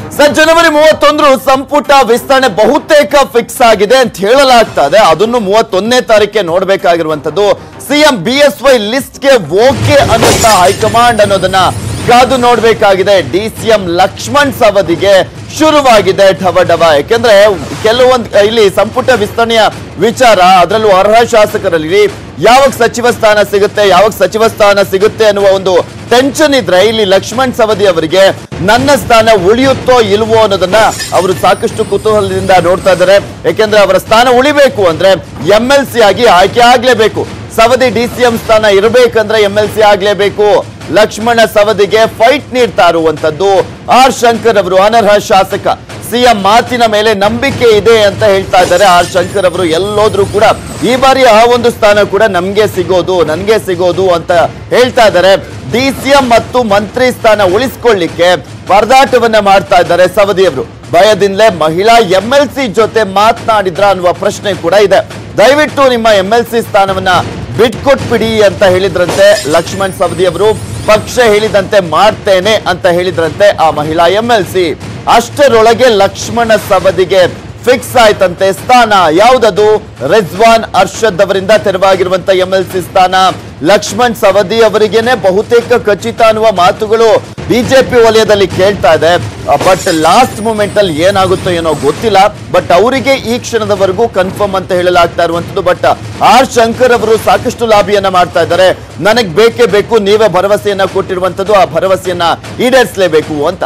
ಸರ್ ಜನವರಿ ಮೂವತ್ತೊಂದರು ಸಂಪುಟ ವಿಸ್ತರಣೆ ಬಹುತೇಕ ಫಿಕ್ಸ್ ಆಗಿದೆ ಅಂತ ಹೇಳಲಾಗ್ತಾ ಇದೆ ಅದನ್ನು ಮೂವತ್ತೊಂದನೇ ತಾರೀಕೆ ನೋಡ್ಬೇಕಾಗಿರುವಂತದ್ದು ಸಿಎಂ ಬಿ ಎಸ್ ವೈ ಲಿಸ್ಟ್ಗೆ ಓಕೆ ಅನ್ನುವಂತ ಹೈಕಮಾಂಡ್ ಅನ್ನೋದನ್ನ ಕಾದು ನೋಡ್ಬೇಕಾಗಿದೆ ಡಿ ಸಿ ಎಂ ಲಕ್ಷ್ಮಣ್ ಸವದಿಗೆ ಶುರುವಾಗಿದೆ ಢವ ಢವ ಯಾಕೆಂದ್ರೆ ಕೆಲವೊಂದು ಇಲ್ಲಿ ಸಂಪುಟ ವಿಸ್ತರಣೆಯ ವಿಚಾರ ಅದರಲ್ಲೂ ಅರ್ಹ ಶಾಸಕರಲ್ಲಿ ಯಾವಾಗ ಸಚಿವ ಸ್ಥಾನ ಸಿಗುತ್ತೆ ಯಾವಾಗ ಸಚಿವ ಸ್ಥಾನ ಸಿಗುತ್ತೆ ಅನ್ನುವ ಒಂದು ಟೆನ್ಷನ್ ಇದ್ರೆ ಇಲ್ಲಿ ಲಕ್ಷ್ಮಣ್ ಸವದಿ ಅವರಿಗೆ ನನ್ನ ಸ್ಥಾನ ಉಳಿಯುತ್ತೋ ಇಲ್ವೋ ಅನ್ನೋದನ್ನ ಅವರು ಸಾಕಷ್ಟು ಕುತೂಹಲದಿಂದ ನೋಡ್ತಾ ಇದ್ದಾರೆ ಯಾಕೆಂದ್ರೆ ಅವರ ಸ್ಥಾನ ಉಳಿಬೇಕು ಅಂದ್ರೆ ಎಂ ಎಲ್ ಸಿ ಆಗಿ ಆಯ್ಕೆ ಆಗ್ಲೇಬೇಕು ಸವದಿ ಡಿ ಸಿ ಎಂ ಸ್ಥಾನ ಇರಬೇಕಂದ್ರೆ ಎಂ ಎಲ್ ಸಿ ಆಗ್ಲೇಬೇಕು ಲಕ್ಷ್ಮಣ ಸವದಿಗೆ ಫೈಟ್ ನೀಡ್ತಾ ಇರುವಂತದ್ದು ಆರ್ ಶಂಕರ್ ಅವರು ಅನರ್ಹ ಶಾಸಕ ಸಿಎಂ ಮಾತಿನ ಮೇಲೆ ನಂಬಿಕೆ ಇದೆ ಅಂತ ಹೇಳ್ತಾ ಇದ್ದಾರೆ ಆರ್ ಶಂಕರ್ ಅವರು ಎಲ್ಲೋದ್ರೂ ಕೂಡ ಈ ಬಾರಿ ಆ ಒಂದು ಸ್ಥಾನ ಕೂಡ ನಮ್ಗೆ ಸಿಗೋದು ನನ್ಗೆ ಸಿಗೋದು ಅಂತ ಹೇಳ್ತಾ ಇದ್ದಾರೆ ಡಿ ಸಿಎಂ ಮತ್ತು ಮಂತ್ರಿ ಸ್ಥಾನ ಉಳಿಸ್ಕೊಳ್ಳಿಕ್ಕೆ ಪರದಾಟವನ್ನ ಮಾಡ್ತಾ ಇದ್ದಾರೆ ಸವದಿಯವರು ಭಯದಿಂದಲೇ ಮಹಿಳಾ ಎಂ ಎಲ್ ಸಿ ಜೊತೆ ಮಾತನಾಡಿದ್ರ ಅನ್ನುವ ಪ್ರಶ್ನೆ ಕೂಡ ಇದೆ ದಯವಿಟ್ಟು ನಿಮ್ಮ ಎಂ ಎಲ್ ಸಿ ಸ್ಥಾನವನ್ನ ಬಿಟ್ಕೊಟ್ಬಿಡಿ ಅಂತ ಹೇಳಿದ್ರಂತೆ ಲಕ್ಷ್ಮಣ್ ಸವದಿ ಅವರು ಪಕ್ಷ ಹೇಳಿದಂತೆ ಮಾಡ್ತೇನೆ ಅಂತ ಹೇಳಿದ್ರಂತೆ ಆ ಮಹಿಳಾ ಎಂ ಎಲ್ ಸಿ ಅಷ್ಟರೊಳಗೆ ಲಕ್ಷ್ಮಣ ಸವದಿಗೆ ಫಿಕ್ಸ್ ಆಯ್ತಂತೆ ಸ್ಥಾನ ಯಾವ್ದದು ರಿಜ್ವಾನ್ ಅರ್ಷದ್ ಅವರಿಂದ ತೆರವಾಗಿರುವಂತ ಎಂ ಎಲ್ ಸಿ ಸ್ಥಾನ ಲಕ್ಷ್ಮಣ್ ಸವದಿ ಅವರಿಗೇನೆ ಬಹುತೇಕ ಖಚಿತ ಅನ್ನುವ ಮಾತುಗಳು ಬಿಜೆಪಿ ವಲಯದಲ್ಲಿ ಕೇಳ್ತಾ ಇದೆ ಬಟ್ ಲಾಸ್ಟ್ ಮೂಮೆಂಟ್ ಅಲ್ಲಿ ಏನಾಗುತ್ತೋ ಏನೋ ಗೊತ್ತಿಲ್ಲ ಬಟ್ ಅವರಿಗೆ ಈ ಕ್ಷಣದವರೆಗೂ ಕನ್ಫರ್ಮ್ ಅಂತ ಹೇಳಲಾಗ್ತಾ ಇರುವಂತದ್ದು ಬಟ್ ಆರ್ ಶಂಕರ್ ಅವರು ಸಾಕಷ್ಟು ಲಾಭಿಯನ್ನ ಮಾಡ್ತಾ ಇದ್ದಾರೆ ನನಗ್ ಬೇಕೇ ಬೇಕು ನೀವೇ ಭರವಸೆಯನ್ನ ಕೊಟ್ಟಿರುವಂತದ್ದು ಆ ಭರವಸೆಯನ್ನ ಈಡೇರಿಸಲೇಬೇಕು ಅಂತ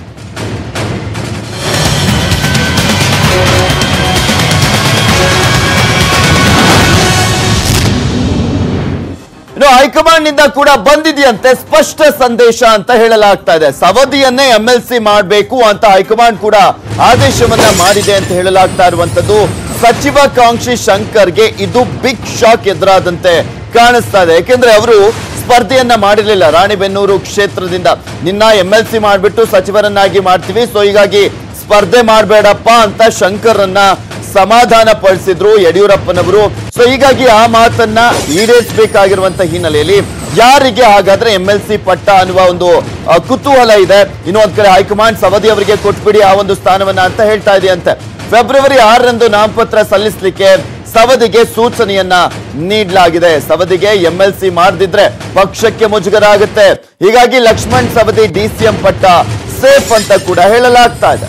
ಇನ್ನು ಹೈಕಮಾಂಡ್ ನಿಂದ ಕೂಡ ಬಂದಿದೆಯಂತೆ ಸ್ಪಷ್ಟ ಸಂದೇಶ ಅಂತ ಹೇಳಲಾಗ್ತಾ ಇದೆ ಸವದಿಯನ್ನೇ ಎಂ ಎಲ್ ಸಿ ಮಾಡಬೇಕು ಅಂತ ಹೈಕಮಾಂಡ್ ಕೂಡ ಆದೇಶವನ್ನ ಮಾಡಿದೆ ಅಂತ ಹೇಳಲಾಗ್ತಾ ಇರುವಂತದ್ದು ಸಚಿವಾಕಾಂಕ್ಷಿ ಶಂಕರ್ಗೆ ಇದು ಬಿಗ್ ಶಾಕ್ ಎದುರಾದಂತೆ ಕಾಣಿಸ್ತಾ ಇದೆ ಯಾಕೆಂದ್ರೆ ಅವರು ಸ್ಪರ್ಧೆಯನ್ನ ಮಾಡಿರಲಿಲ್ಲ ರಾಣಿಬೆನ್ನೂರು ಕ್ಷೇತ್ರದಿಂದ ನಿನ್ನ ಎಂ ಎಲ್ ಸಿ ಮಾಡಿಬಿಟ್ಟು ಸಚಿವರನ್ನಾಗಿ ಮಾಡ್ತೀವಿ ಸೊ ಹೀಗಾಗಿ ಸ್ಪರ್ಧೆ ಮಾಡಬೇಡಪ್ಪ ಅಂತ ಶಂಕರನ್ನ ಸಮಾಧಾನ ಪಡಿಸಿದ್ರು ಯಡಿಯೂರಪ್ಪನವರು ಸೊ ಹೀಗಾಗಿ ಆ ಮಾತನ್ನ ಈಡೇರಿಸಬೇಕಾಗಿರುವಂತ ಹಿನ್ನೆಲೆಯಲ್ಲಿ ಯಾರಿಗೆ ಹಾಗಾದ್ರೆ ಎಂ ಎಲ್ ಸಿ ಪಟ್ಟ ಅನ್ನುವ ಒಂದು ಆ, ಕುತೂಹಲ ಇದೆ ಇನ್ನು ಒಂದ್ ಕಡೆ ಹೈಕಮಾಂಡ್ ಸವದಿ ಅವರಿಗೆ ಕೊಟ್ಬಿಡಿ ಆ ಒಂದು ಸ್ಥಾನವನ್ನ ಅಂತ ಹೇಳ್ತಾ ಇದೆಯಂತೆ ಫೆಬ್ರವರಿ ಆರರಂದು ನಾಮಪತ್ರ ಸಲ್ಲಿಸಲಿಕ್ಕೆ ಸವದಿಗೆ ಸೂಚನೆಯನ್ನ ನೀಡಲಾಗಿದೆ ಸವದಿಗೆ ಎಂ ಎಲ್ ಸಿ ಮಾಡದಿದ್ರೆ ಪಕ್ಷಕ್ಕೆ ಮುಜುಗರ ಆಗುತ್ತೆ ಹೀಗಾಗಿ ಲಕ್ಷ್ಮಣ್ ಸವದಿ ಡಿಸಿಎಂ ಪಟ್ಟ ಸೇಫ್ ಅಂತ ಕೂಡ ಹೇಳಲಾಗ್ತಾ ಇದೆ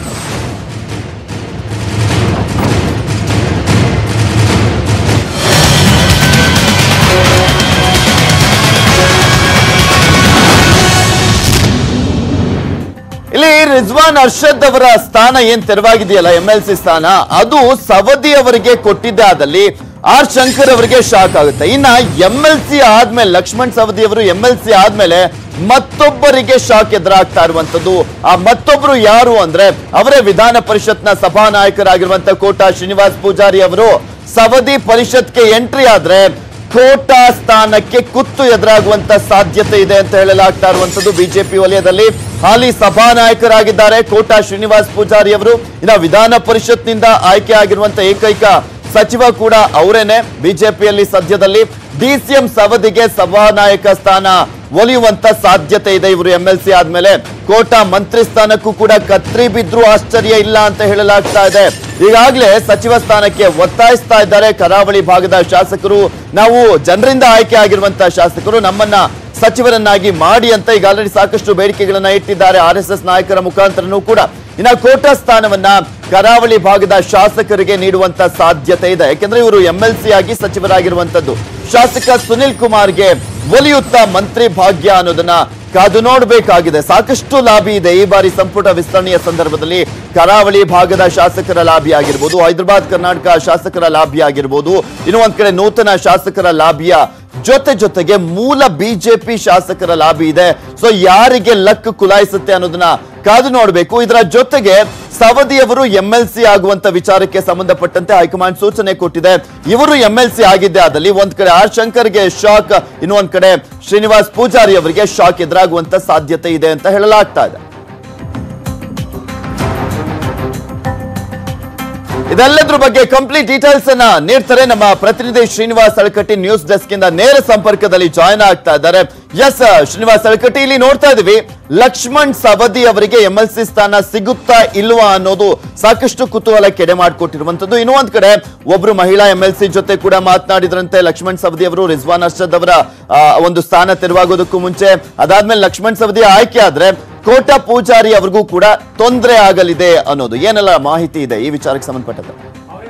ಇಲ್ಲಿ ರಿಜ್ವಾನ್ ಅರ್ಷದ್ ಅವರ ಸ್ಥಾನ ಏನ್ ತೆರವಾಗಿದೆಯಲ್ಲ ಎಂ ಎಲ್ ಸಿ ಸ್ಥಾನ ಅದು ಸವದಿ ಅವರಿಗೆ ಕೊಟ್ಟಿದ್ದೆ ಆದಲ್ಲಿ ಆರ್ ಶಂಕರ್ ಅವರಿಗೆ ಶಾಕ್ ಆಗುತ್ತೆ ಇನ್ನ ಎಂ ಎಲ್ ಸಿ ಆದ್ಮೇಲೆ ಲಕ್ಷ್ಮಣ್ ಸವದಿ ಅವರು ಎಂ ಎಲ್ ಸಿ ಆದ್ಮೇಲೆ ಮತ್ತೊಬ್ಬರಿಗೆ ಶಾಕ್ ಎದುರಾಗ್ತಾ ಇರುವಂತದ್ದು ಆ ಮತ್ತೊಬ್ರು ಯಾರು ಅಂದ್ರೆ ಅವರೇ ವಿಧಾನ ಪರಿಷತ್ನ ಸಭಾನಾಯಕರಾಗಿರುವಂತ ಕೋಟಾ ಶ್ರೀನಿವಾಸ್ ಪೂಜಾರಿ ಅವರು ಸವದಿ ಪರಿಷತ್ಗೆ ಎಂಟ್ರಿ ಆದ್ರೆ ಕೋಟಾ ಸ್ಥಾನಕ್ಕೆ ಕುತ್ತು ಎದುರಾಗುವಂತ ಸಾಧ್ಯತೆ ಇದೆ ಅಂತ ಹೇಳಲಾಗ್ತಾ ಇರುವಂತದ್ದು ಬಿಜೆಪಿ ವಲಯದಲ್ಲಿ ಹಾಲಿ ಸಭಾನಾಯಕರಾಗಿದ್ದಾರೆ ಕೋಟಾ ಶ್ರೀನಿವಾಸ್ ಪೂಜಾರಿ ಅವರು ಇನ್ನ ವಿಧಾನ ಪರಿಷತ್ನಿಂದ ಆಯ್ಕೆ ಆಗಿರುವಂತ ಏಕೈಕ ಸಚಿವ ಕೂಡ ಅವರೇನೆ ಬಿಜೆಪಿಯಲ್ಲಿ ಸದ್ಯದಲ್ಲಿ ಡಿಸಿಎಂ ಸವದಿಗೆ ಸಭಾನಾಯಕ ಸ್ಥಾನ ಒಲಿಯುವಂತ ಸಾಧ್ಯತೆ ಇದೆ ಇವರು ಎಂ ಎಲ್ ಸಿ ಆದ್ಮೇಲೆ ಕೋಟಾ ಮಂತ್ರಿ ಸ್ಥಾನಕ್ಕೂ ಕೂಡ ಕತ್ರಿ ಬಿದ್ರು ಆಶ್ಚರ್ಯ ಇಲ್ಲ ಅಂತ ಹೇಳಲಾಗ್ತಾ ಇದೆ ಈಗಾಗಲೇ ಸಚಿವ ಸ್ಥಾನಕ್ಕೆ ಒತ್ತಾಯಿಸ್ತಾ ಇದ್ದಾರೆ ಕರಾವಳಿ ಭಾಗದ ಶಾಸಕರು ನಾವು ಜನರಿಂದ ಆಯ್ಕೆ ಆಗಿರುವಂತಹ ಶಾಸಕರು ನಮ್ಮನ್ನ ಸಚಿವರನ್ನಾಗಿ ಮಾಡಿ ಅಂತ ಈಗ ಆಲ್ರೆಡಿ ಸಾಕಷ್ಟು ಬೇಡಿಕೆಗಳನ್ನ ಇಟ್ಟಿದ್ದಾರೆ ಆರ್ ಎಸ್ ಎಸ್ ನಾಯಕರ ಮುಖಾಂತರನೂ ಕೂಡ ಇನ್ನ ಕೋಟಾ ಸ್ಥಾನವನ್ನ ಕರಾವಳಿ ಭಾಗದ ಶಾಸಕರಿಗೆ ನೀಡುವಂತ ಸಾಧ್ಯತೆ ಇದೆ ಯಾಕೆಂದ್ರೆ ಇವರು ಎಂ ಎಲ್ ಸಿ ಆಗಿ ಸಚಿವರಾಗಿರುವಂತದ್ದು ಶಾಸಕ ಸುನಿಲ್ ಕುಮಾರ್ಗೆ ಒಲಿಯುತ್ತ ಮಂತ್ರಿ ಭಾಗ್ಯ ಅನ್ನೋದನ್ನ ಕಾದು ನೋಡಬೇಕಾಗಿದೆ ಸಾಕಷ್ಟು ಲಾಭಿ ಇದೆ ಈ ಬಾರಿ ಸಂಪುಟ ವಿಸ್ತರಣೆಯ ಸಂದರ್ಭದಲ್ಲಿ ಕರಾವಳಿ ಭಾಗದ ಶಾಸಕರ ಲಾಭಿ ಆಗಿರ್ಬೋದು ಹೈದರಾಬಾದ್ ಕರ್ನಾಟಕ ಶಾಸಕರ ಲಾಭಿ ಆಗಿರ್ಬೋದು ಇನ್ನು ಒಂದ್ ಕಡೆ ನೂತನ ಶಾಸಕರ ಲಾಭಿಯ ಜೊತೆ ಜೊತೆಗೆ ಮೂಲ ಬಿಜೆಪಿ ಶಾಸಕರ ಲಾಭಿ ಇದೆ ಸೊ ಯಾರಿಗೆ ಲಕ್ ಕುಲಾಯಿಸುತ್ತೆ ಅನ್ನೋದನ್ನ ಕಾದು ನೋಡಬೇಕು ಇದರ ಜೊತೆಗೆ ಸವದಿಯವರು ಎಂ ಎಲ್ ಸಿ ಆಗುವಂತ ವಿಚಾರಕ್ಕೆ ಸಂಬಂಧಪಟ್ಟಂತೆ ಹೈಕಮಾಂಡ್ ಸೂಚನೆ ಕೊಟ್ಟಿದೆ ಇವರು ಎಂ ಎಲ್ ಸಿ ಆಗಿದ್ದೆ ಆದಲ್ಲಿ ಒಂದ್ ಕಡೆ ಆರ್ ಶಂಕರ್ಗೆ ಶಾಕ್ ಇನ್ನು ಒಂದ್ ಕಡೆ ಶ್ರೀನಿವಾಸ್ ಪೂಜಾರಿ ಅವರಿಗೆ ಶಾಕ್ ಎದುರಾಗುವಂತ ಸಾಧ್ಯತೆ ಇದೆ ಅಂತ ಹೇಳಲಾಗ್ತಾ ಇದೆ ಇದೆಲ್ಲದ್ರ ಬಗ್ಗೆ ಕಂಪ್ಲೀಟ್ ಡೀಟೇಲ್ಸ್ ಅನ್ನ ನೀಡ್ತಾರೆ ನಮ್ಮ ಪ್ರತಿನಿಧಿ ಶ್ರೀನಿವಾಸ್ ಅಳಕಟ್ಟಿ ನ್ಯೂಸ್ ಡೆಸ್ಕ್ ಇಂದ ನೇರ ಸಂಪರ್ಕದಲ್ಲಿ ಜಾಯ್ನ್ ಆಗ್ತಾ ಇದ್ದಾರೆ ಎಸ್ ಶ್ರೀನಿವಾಸ್ ಅಳಕಟ್ಟಿ ಇಲ್ಲಿ ನೋಡ್ತಾ ಇದೀವಿ ಲಕ್ಷ್ಮಣ್ ಸವದಿ ಅವರಿಗೆ ಎಂ ಎಲ್ ಸಿ ಸ್ಥಾನ ಸಿಗುತ್ತಾ ಇಲ್ವಾ ಅನ್ನೋದು ಸಾಕಷ್ಟು ಕುತೂಹಲ ಕೆಡೆ ಮಾಡಿಕೊಟ್ಟಿರುವಂತದ್ದು ಇನ್ನೂ ಒಂದ್ ಕಡೆ ಒಬ್ರು ಮಹಿಳಾ ಎಂ ಎಲ್ ಸಿ ಜೊತೆ ಕೂಡ ಮಾತನಾಡಿದ್ರಂತೆ ಲಕ್ಷ್ಮಣ್ ಸವದಿ ಅವರು ರಿಜ್ವಾನ್ ಅರ್ಷದ್ ಅವರ ಆ, ಒಂದು ಸ್ಥಾನ ತೆರವಾಗೋದಕ್ಕೂ ಮುಂಚೆ ಅದಾದ್ಮೇಲೆ ಲಕ್ಷ್ಮಣ್ ಸವದಿ ಆಯ್ಕೆ ಆದ್ರೆ ಕೋಟ ಪೂಜಾರಿ ಅವ್ರಿಗೂ ಕೂಡ ತೊಂದರೆ ಆಗಲಿದೆ ಅನ್ನೋದು ಏನೆಲ್ಲ ಮಾಹಿತಿ ಇದೆ ಈ ವಿಚಾರಕ್ಕೆ ಸಂಬಂಧಪಟ್ಟಂತೆ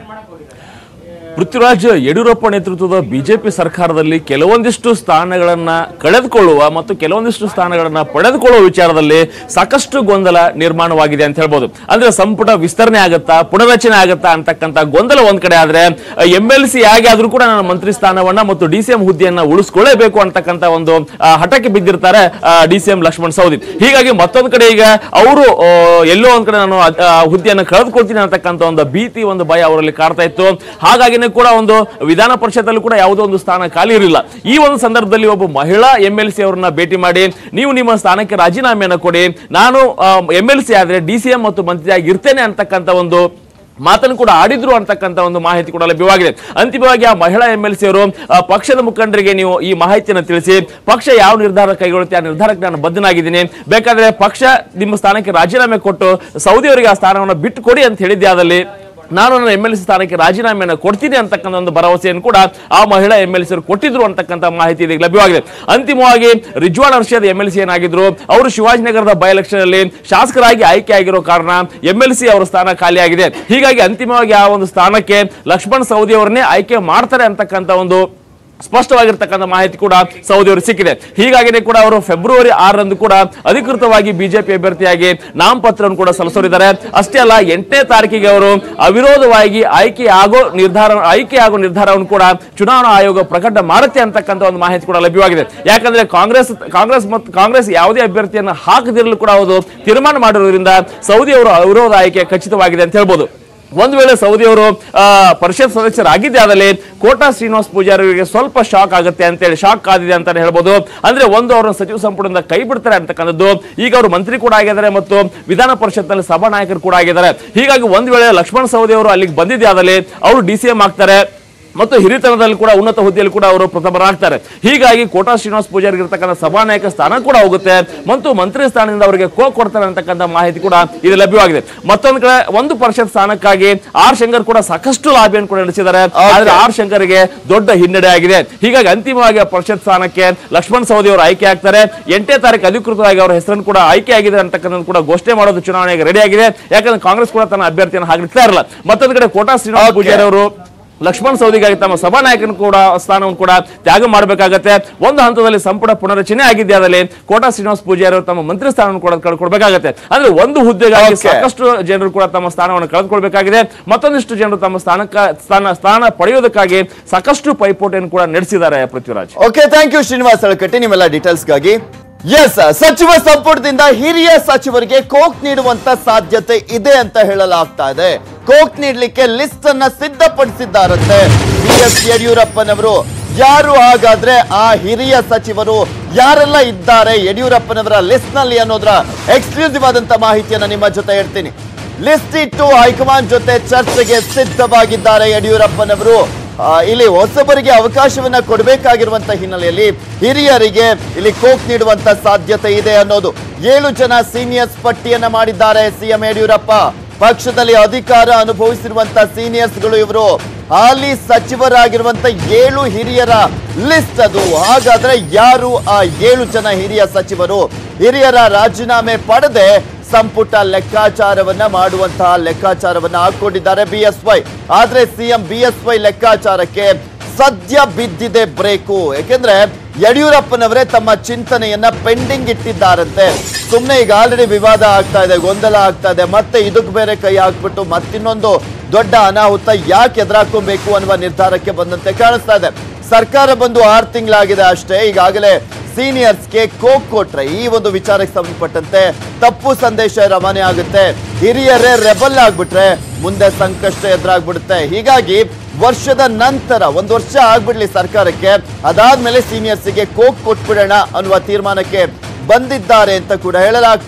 ಪೃಥ್ವಿರಾಜ್ ಯಡಿಯೂರಪ್ಪ ನೇತೃತ್ವದ ಬಿಜೆಪಿ ಸರ್ಕಾರದಲ್ಲಿ ಕೆಲವೊಂದಿಷ್ಟು ಸ್ಥಾನಗಳನ್ನ ಕಳೆದುಕೊಳ್ಳುವ ಮತ್ತು ಕೆಲವೊಂದಿಷ್ಟು ಸ್ಥಾನಗಳನ್ನ ಪಡೆದುಕೊಳ್ಳುವ ವಿಚಾರದಲ್ಲಿ ಸಾಕಷ್ಟು ಗೊಂದಲ ನಿರ್ಮಾಣವಾಗಿದೆ ಅಂತ ಹೇಳ್ಬೋದು ಅಂದ್ರೆ ಸಂಪುಟ ವಿಸ್ತರಣೆ ಆಗತ್ತಾ ಪುನರಚನೆ ಆಗತ್ತಾ ಅಂತಕ್ಕಂಥ ಗೊಂದಲ ಒಂದ್ ಕಡೆ ಆದ್ರೆ ಎಂ ಎಲ್ ಸಿ ಹೇಗೆ ಆದ್ರೂ ಕೂಡ ನನ್ನ ಮಂತ್ರಿ ಸ್ಥಾನವನ್ನ ಮತ್ತು ಡಿ ಸಿ ಎಂ ಹುದ್ದೆಯನ್ನ ಉಳಿಸ್ಕೊಳ್ಳೇಬೇಕು ಅಂತಕ್ಕಂಥ ಒಂದು ಆ, ಹಠಕ್ಕೆ ಬಿದ್ದಿರ್ತಾರೆ D C M Lakshman Savadi ಹೀಗಾಗಿ ಮತ್ತೊಂದ್ ಕಡೆ ಈಗ ಅವರು ಎಲ್ಲೋ ಒಂದ್ ಕಡೆ ನಾನು ಅದ್- ಆ ಹುದ್ದೆಯನ್ನು ಕಳೆದುಕೊಳ್ತೀನಿ ಅಂತಕ್ಕಂಥ ಒಂದು ಭೀತಿ ಒಂದು ಭಯ ಅವರಲ್ಲಿ ಕಾಡ್ತಾ ಇತ್ತು ಹಾಗಾಗಿನೇ ಕೂಡ ಒಂದು ವಿಧಾನ ಪರಿಷತ್ತಲ್ಲೂ ಕೂಡ ಯಾವುದೋ ಒಂದು ಸ್ಥಾನ ಖಾಲಿ ಇರಲಿಲ್ಲ ಈ ಒಂದು ಸಂದರ್ಭದಲ್ಲಿ ಒಬ್ಬ ಮಹಿಳಾ ಎಂ ಎಲ್ ಸಿ ಅವರನ್ನ ಭೇಟಿ ಮಾಡಿ ನೀವು ನಿಮ್ಮ ಸ್ಥಾನಕ್ಕೆ ರಾಜೀನಾಮೆಯನ್ನು ಕೊಡಿ ನಾನು ಎಂ ಎಲ್ ಸಿ ಆದ್ರೆ ಡಿ ಸಿ ಎಂ ಮತ್ತು ಮಂತ್ರಿಯಾಗಿ ಇರ್ತೇನೆ ಅಂತಕ್ಕಂಥ ಒಂದು ಮಾತನ್ನು ಕೂಡ ಆಡಿದ್ರು ಅಂತಕ್ಕಂಥ ಒಂದು ಮಾಹಿತಿ ಕೂಡ ಲಭ್ಯವಾಗಿದೆ ಅಂತಿಮವಾಗಿ ಆ ಮಹಿಳಾ ಎಂ ಎಲ್ ಸಿ ಅವರು ಆ, ಪಕ್ಷದ ಮುಖಂಡರಿಗೆ ನೀವು ಈ ಮಾಹಿತಿಯನ್ನು ತಿಳಿಸಿ ಪಕ್ಷ ಯಾವ ನಿರ್ಧಾರ ಕೈಗೊಳ್ಳುತ್ತೆ ಆ ನಿರ್ಧಾರಕ್ಕೆ ನಾನು ಬದ್ಧನಾಗಿದ್ದೀನಿ ಬೇಕಾದ್ರೆ ಪಕ್ಷ ನಿಮ್ಮ ಸ್ಥಾನಕ್ಕೆ ರಾಜೀನಾಮೆ ಕೊಟ್ಟು ಸೌದಿ ಅವರಿಗೆ ಆ ಸ್ಥಾನವನ್ನು ಬಿಟ್ಟು ಕೊಡಿ ಅಂತ ಹೇಳಿದ್ದೆ ಆದಲ್ಲಿ ನಾನು ನನ್ನ ಎಂ ಎಲ್ ಸಿ ಸ್ಥಾನಕ್ಕೆ ರಾಜೀನಾಮೆಯನ್ನು ಕೊಡ್ತೀನಿ ಅಂತಕ್ಕಂಥ ಒಂದು ಭರವಸೆಯನ್ನು ಕೂಡ ಆ ಮಹಿಳಾ ಎಂ ಎಲ್ ಸಿ ಕೊಟ್ಟಿದ್ರು ಅಂತಕ್ಕಂಥ ಮಾಹಿತಿ ಇದೀಗ ಲಭ್ಯವಾಗಿದೆ ಅಂತಿಮವಾಗಿ Rizwan Arshad M L C ಏನಾಗಿದ್ರು ಅವರು ಶಿವಾಜಿನಗರದ ಬೈ ಎಲೆಕ್ಷನ್ ಅಲ್ಲಿ ಶಾಸಕರಾಗಿ ಆಯ್ಕೆ ಆಗಿರೋ ಕಾರಣ ಎಂ ಎಲ್ ಸಿ ಅವರ ಸ್ಥಾನ ಖಾಲಿಯಾಗಿದೆ ಹೀಗಾಗಿ ಅಂತಿಮವಾಗಿ ಆ ಒಂದು ಸ್ಥಾನಕ್ಕೆ ಲಕ್ಷ್ಮಣ್ ಸವದಿ ಅವರನ್ನೇ ಆಯ್ಕೆ ಮಾಡ್ತಾರೆ ಅಂತಕ್ಕಂಥ ಒಂದು ಸ್ಪಷ್ಟವಾಗಿರ್ತಕ್ಕಂಥ ಮಾಹಿತಿ ಕೂಡ ಸೌದಿ ಅವರು ಸಿಕ್ಕಿದೆ ಹೀಗಾಗಿನೇ ಕೂಡ ಅವರು ಫೆಬ್ರವರಿ ಆರರಂದು ಕೂಡ ಅಧಿಕೃತವಾಗಿ ಬಿಜೆಪಿ ಅಭ್ಯರ್ಥಿಯಾಗಿ ನಾಮಪತ್ರವನ್ನು ಕೂಡ ಸಲ್ಲಿಸೋರಿದ್ದಾರೆ ಅಷ್ಟೇ ಅಲ್ಲ ಎಂಟನೇ ತಾರೀಕಿಗೆ ಅವರು ಅವಿರೋಧವಾಗಿ ಆಯ್ಕೆ ಆಗೋ ನಿರ್ಧಾರ ಆಯ್ಕೆ ಆಗೋ ನಿರ್ಧಾರವನ್ನು ಕೂಡ ಚುನಾವಣಾ ಆಯೋಗ ಪ್ರಕಟ ಮಾಡುತ್ತೆ ಅಂತಕ್ಕಂಥ ಒಂದು ಮಾಹಿತಿ ಕೂಡ ಲಭ್ಯವಾಗಿದೆ ಯಾಕಂದ್ರೆ ಕಾಂಗ್ರೆಸ್ ಕಾಂಗ್ರೆಸ್ ಮತ್ತು ಕಾಂಗ್ರೆಸ್ ಯಾವುದೇ ಅಭ್ಯರ್ಥಿಯನ್ನು ಹಾಕದಿರಲು ಕೂಡ ಅವರು ತೀರ್ಮಾನ ಮಾಡಿರೋದ್ರಿಂದ ಸೌದಿ ಅವರು ಅವಿರೋಧ ಆಯ್ಕೆ ಖಚಿತವಾಗಿದೆ ಅಂತ ಹೇಳ್ಬೋದು ಒಂದು ವೇಳೆ ಸೌದಿ ಅವರು ಆ, ಪರಿಷತ್ ಸದಸ್ಯರಾಗಿದ್ದೆ ಆದಲ್ಲಿ ಕೋಟಾ ಶ್ರೀನಿವಾಸ್ ಪೂಜಾರಿ ಅವರಿಗೆ ಸ್ವಲ್ಪ ಶಾಕ್ ಆಗುತ್ತೆ ಅಂತೇಳಿ ಶಾಕ್ ಆದಿದೆ ಅಂತ ಹೇಳ್ಬೋದು ಅಂದ್ರೆ ಒಂದು ಅವರನ್ನು ಸಚಿವ ಸಂಪುಟದಿಂದ ಕೈ ಬಿಡ್ತಾರೆ ಅಂತಕ್ಕಂಥದ್ದು ಈಗ ಅವರು ಮಂತ್ರಿ ಕೂಡ ಆಗಿದ್ದಾರೆ ಮತ್ತು ವಿಧಾನ ಪರಿಷತ್ನಲ್ಲಿ ಸಭಾನಾಯಕರು ಕೂಡ ಆಗಿದ್ದಾರೆ ಹೀಗಾಗಿ ಒಂದು ವೇಳೆ ಲಕ್ಷ್ಮಣ ಸೌದಿ ಅವರು ಅಲ್ಲಿಗೆ ಬಂದಿದ್ದೆ ಆದಲ್ಲಿ ಅವರು ಡಿ ಸಿ ಎಂ ಆಗ್ತಾರೆ ಮತ್ತು ಹಿರಿತನದಲ್ಲಿ ಕೂಡ ಉನ್ನತ ಹುದ್ದೆಯಲ್ಲಿ ಕೂಡ ಅವರು ಪ್ರಥಮರಾಗ್ತಾರೆ ಹೀಗಾಗಿ ಕೋಟಾ ಶ್ರೀನಿವಾಸ್ ಪೂಜಾರಿ ಇರತಕ್ಕಂಥ ಸಭಾನಾಯಕ ಸ್ಥಾನ ಕೂಡ ಹೋಗುತ್ತೆ ಮತ್ತು ಮಂತ್ರಿ ಸ್ಥಾನದಿಂದ ಅವರಿಗೆ ಕೋ ಕೊಡ್ತಾರೆ ಅಂತಕ್ಕಂಥ ಮಾಹಿತಿ ಕೂಡ ಇದು ಲಭ್ಯವಾಗಿದೆ ಮತ್ತೊಂದು ಕಡೆ ಒಂದು ಪರಿಷತ್ ಸ್ಥಾನಕ್ಕಾಗಿ ಆರ್ ಶಂಕರ್ ಕೂಡ ಸಾಕಷ್ಟು ಲಾಬಿಯನ್ನು ಕೂಡ ನಡೆಸಿದ್ದಾರೆ ಆದ್ರೆ ಆರ್ ಶಂಕರ್ಗೆ ದೊಡ್ಡ ಹಿನ್ನಡೆ ಆಗಿದೆ ಹೀಗಾಗಿ ಅಂತಿಮವಾಗಿ ಆ ಪರಿಷತ್ ಸ್ಥಾನಕ್ಕೆ ಲಕ್ಷ್ಮಣ್ ಸವದಿ ಅವರು ಆಯ್ಕೆ ಆಗ್ತಾರೆ ಎಂಟನೇ ತಾರೀಕು ಅಧಿಕೃತವಾಗಿ ಅವರ ಹೆಸರನ್ನು ಕೂಡ ಆಯ್ಕೆ ಆಗಿದೆ ಅಂತಕ್ಕಂಥ ಕೂಡ ಘೋಷಣೆ ಮಾಡೋದು ಚುನಾವಣೆಗೆ ರೆಡಿ ಆಗಿದೆ ಯಾಕಂದ್ರೆ ಕಾಂಗ್ರೆಸ್ ಕೂಡ ತನ್ನ ಅಭ್ಯರ್ಥಿಯನ್ನು ಹಾಕಲಿಕ್ತಾ ಇರಲ್ಲ ಮತ್ತೊಂದು ಕಡೆ ಕೋಟಾ ಶ್ರೀನಿವಾಸ Okay. ಪೂಜಾರಿ ಅವರು ಲಕ್ಷ್ಮಣ್ ಸೌದಿಗಾಗಿ ತಮ್ಮ ಸಭಾನಾಯಕನ ಕೂಡ ಸ್ಥಾನವನ್ನು ಕೂಡ ತ್ಯಾಗ ಮಾಡಬೇಕಾಗತ್ತೆ ಒಂದು ಹಂತದಲ್ಲಿ ಸಂಪುಟ ಪುನರಚನೆ ಆಗಿದ್ದೆ ಅದರಲ್ಲಿ ಕೋಟಾ ಶ್ರೀನಿವಾಸ ಪೂಜಾರಿ ಅವರು ತಮ್ಮ ಮಂತ್ರಿ ಸ್ಥಾನವನ್ನು ಕೂಡ ಕಳ್ಕೊಡ್ಬೇಕಾಗತ್ತೆ ಅಂದ್ರೆ ಒಂದು ಹುದ್ದೆಗಾಗಿ Okay. ಸಾಕಷ್ಟು ಜನರು ಕೂಡ ತಮ್ಮ ಸ್ಥಾನವನ್ನು ಕಳೆದುಕೊಳ್ಬೇಕಾಗಿದೆ ಮತ್ತೊಂದಿಷ್ಟು ಜನರು ತಮ್ಮ ಸ್ಥಾನಕ್ಕ ಸ್ಥಾನ ಸ್ಥಾನ ಪಡೆಯೋದಕ್ಕಾಗಿ ಸಾಕಷ್ಟು ಪೈಪೋಟಿಯನ್ನು ಕೂಡ ನಡೆಸಿದ್ದಾರೆ Prithviraj okay thank you Srinivas Alakatti ನಿಮ್ಮೆಲ್ಲ ಡೀಟೇಲ್ಸ್ಗಾಗಿ ಎಸ್ ಸಚಿವ ಸಂಪುಟದಿಂದ ಹಿರಿಯ ಸಚಿವರಿಗೆ ಕೋಕ್ ನೀಡುವಂತ ಸಾಧ್ಯತೆ ಇದೆ ಅಂತ ಹೇಳಲಾಗ್ತಾ ಇದೆ ಕೋಕ್ ನೀಡಲಿಕ್ಕೆ ಲಿಸ್ಟ್ ಅನ್ನ ಸಿದ್ಧಪಡಿಸಿದ್ದಾರಂತೆ ಬಿ ಎಸ್ ಯಡಿಯೂರಪ್ಪನವರು ಯಾರು ಹಾಗಾದ್ರೆ ಆ ಹಿರಿಯ ಸಚಿವರು ಯಾರೆಲ್ಲ ಇದ್ದಾರೆ ಯಡಿಯೂರಪ್ಪನವರ ಲಿಸ್ಟ್ ನಲ್ಲಿ ಅನ್ನೋದ್ರ ಎಕ್ಸ್ಕ್ಲೂಸಿವ್ ಆದಂತ ಮಾಹಿತಿಯನ್ನ ನಿಮ್ಮ ಜೊತೆ ಹೇಳ್ತೀನಿ ಲಿಸ್ಟ್ ಇಟ್ಟು ಹೈಕಮಾಂಡ್ ಜೊತೆ ಚರ್ಚೆಗೆ ಸಿದ್ಧವಾಗಿದ್ದಾರೆ ಯಡಿಯೂರಪ್ಪನವರು ಆ, ಇಲ್ಲಿ ಹೊಸಬರಿಗೆ ಅವಕಾಶವನ್ನ ಕೊಡಬೇಕಾಗಿರುವಂತ ಹಿನ್ನೆಲೆಯಲ್ಲಿ ಹಿರಿಯರಿಗೆ ಇಲ್ಲಿ ಕೋಕ್ ನೀಡುವಂತ ಸಾಧ್ಯತೆ ಇದೆ ಅನ್ನೋದು ಏಳು ಜನ ಸೀನಿಯರ್ಸ್ ಪಟ್ಟಿಯನ್ನ ಮಾಡಿದ್ದಾರೆ ಸಿಎಂ ಯಡಿಯೂರಪ್ಪ ಪಕ್ಷದಲ್ಲಿ ಅಧಿಕಾರ ಅನುಭವಿಸಿರುವಂತ ಸೀನಿಯರ್ಸ್ಗಳು ಇವರು ಹಾಲಿ ಸಚಿವರಾಗಿರುವಂತ ಏಳು ಹಿರಿಯರ ಲಿಸ್ಟ್ ಅದು ಹಾಗಾದ್ರೆ ಯಾರು ಆ ಏಳು ಜನ ಹಿರಿಯ ಸಚಿವರು ಹಿರಿಯರ ರಾಜೀನಾಮೆ ಪಡೆದೆ ಸಂಪುಟ ಲೆಕ್ಕಾಚಾರವನ್ನ ಮಾಡುವಂತಹ ಲೆಕ್ಕಾಚಾರವನ್ನ ಹಾಕೊಂಡಿದ್ದಾರೆ ಬಿ ಎಸ್ ವೈ ಆದ್ರೆ ಸಿಎಂ ಬಿ ಎಸ್ ವೈ ಲೆಕ್ಕಾಚಾರಕ್ಕೆ ಸದ್ಯ ಬಿದ್ದಿದೆ ಬ್ರೇಕು ಯಾಕೆಂದ್ರೆ ಯಡಿಯೂರಪ್ಪನವರೇ ತಮ್ಮ ಚಿಂತನೆಯನ್ನ ಪೆಂಡಿಂಗ್ ಇಟ್ಟಿದ್ದಾರಂತೆ ಸುಮ್ಮನೆ ಈಗ ಆಲ್ರೆಡಿ ವಿವಾದ ಆಗ್ತಾ ಇದೆ ಗೊಂದಲ ಆಗ್ತಾ ಇದೆ ಮತ್ತೆ ಇದಕ್ಕೆ ಬೇರೆ ಕೈ ಹಾಕ್ಬಿಟ್ಟು ಮತ್ತಿನ್ನೊಂದು ದೊಡ್ಡ ಅನಾಹುತ ಯಾಕೆ ಎದುರಾಕೊಬೇಕು ಅನ್ನುವ ನಿರ್ಧಾರಕ್ಕೆ ಬಂದಂತೆ ಕಾಣಿಸ್ತಾ ಇದೆ ಸರ್ಕಾರ ಬಂದು ಆರು ತಿಂಗಳಾಗಿದೆ ಅಷ್ಟೇ ಈಗಾಗಲೇ ಸೀನಿಯರ್ಸ್ಗೆ ಕೋಕ್ ಕೊಟ್ರೆ ಈ ಒಂದು ವಿಚಾರಕ್ಕೆ ಸಂಬಂಧಪಟ್ಟಂತೆ ತಪ್ಪು ಸಂದೇಶ ರವಾನೆ ಆಗುತ್ತೆ ಹಿರಿಯರೇ ರೆಬಲ್ ಆಗ್ಬಿಟ್ರೆ ಮುಂದೆ ಸಂಕಷ್ಟ ಎದುರಾಗ್ಬಿಡುತ್ತೆ ಹೀಗಾಗಿ ವರ್ಷದ ನಂತರ ಒಂದು ವರ್ಷ ಆಗ್ಬಿಡ್ಲಿ ಸರ್ಕಾರಕ್ಕೆ ಅದಾದ್ಮೇಲೆ ಸೀನಿಯರ್ಸ್ಗೆ ಕೋಕ್ ಕೊಟ್ಬಿಡೋಣ ಅನ್ನುವ ತೀರ್ಮಾನಕ್ಕೆ ಬಂದಿದ್ದಾರೆ ಅಂತ ಕೂಡ ಹೇಳಲಾಗ್ತಾ ಇದೆ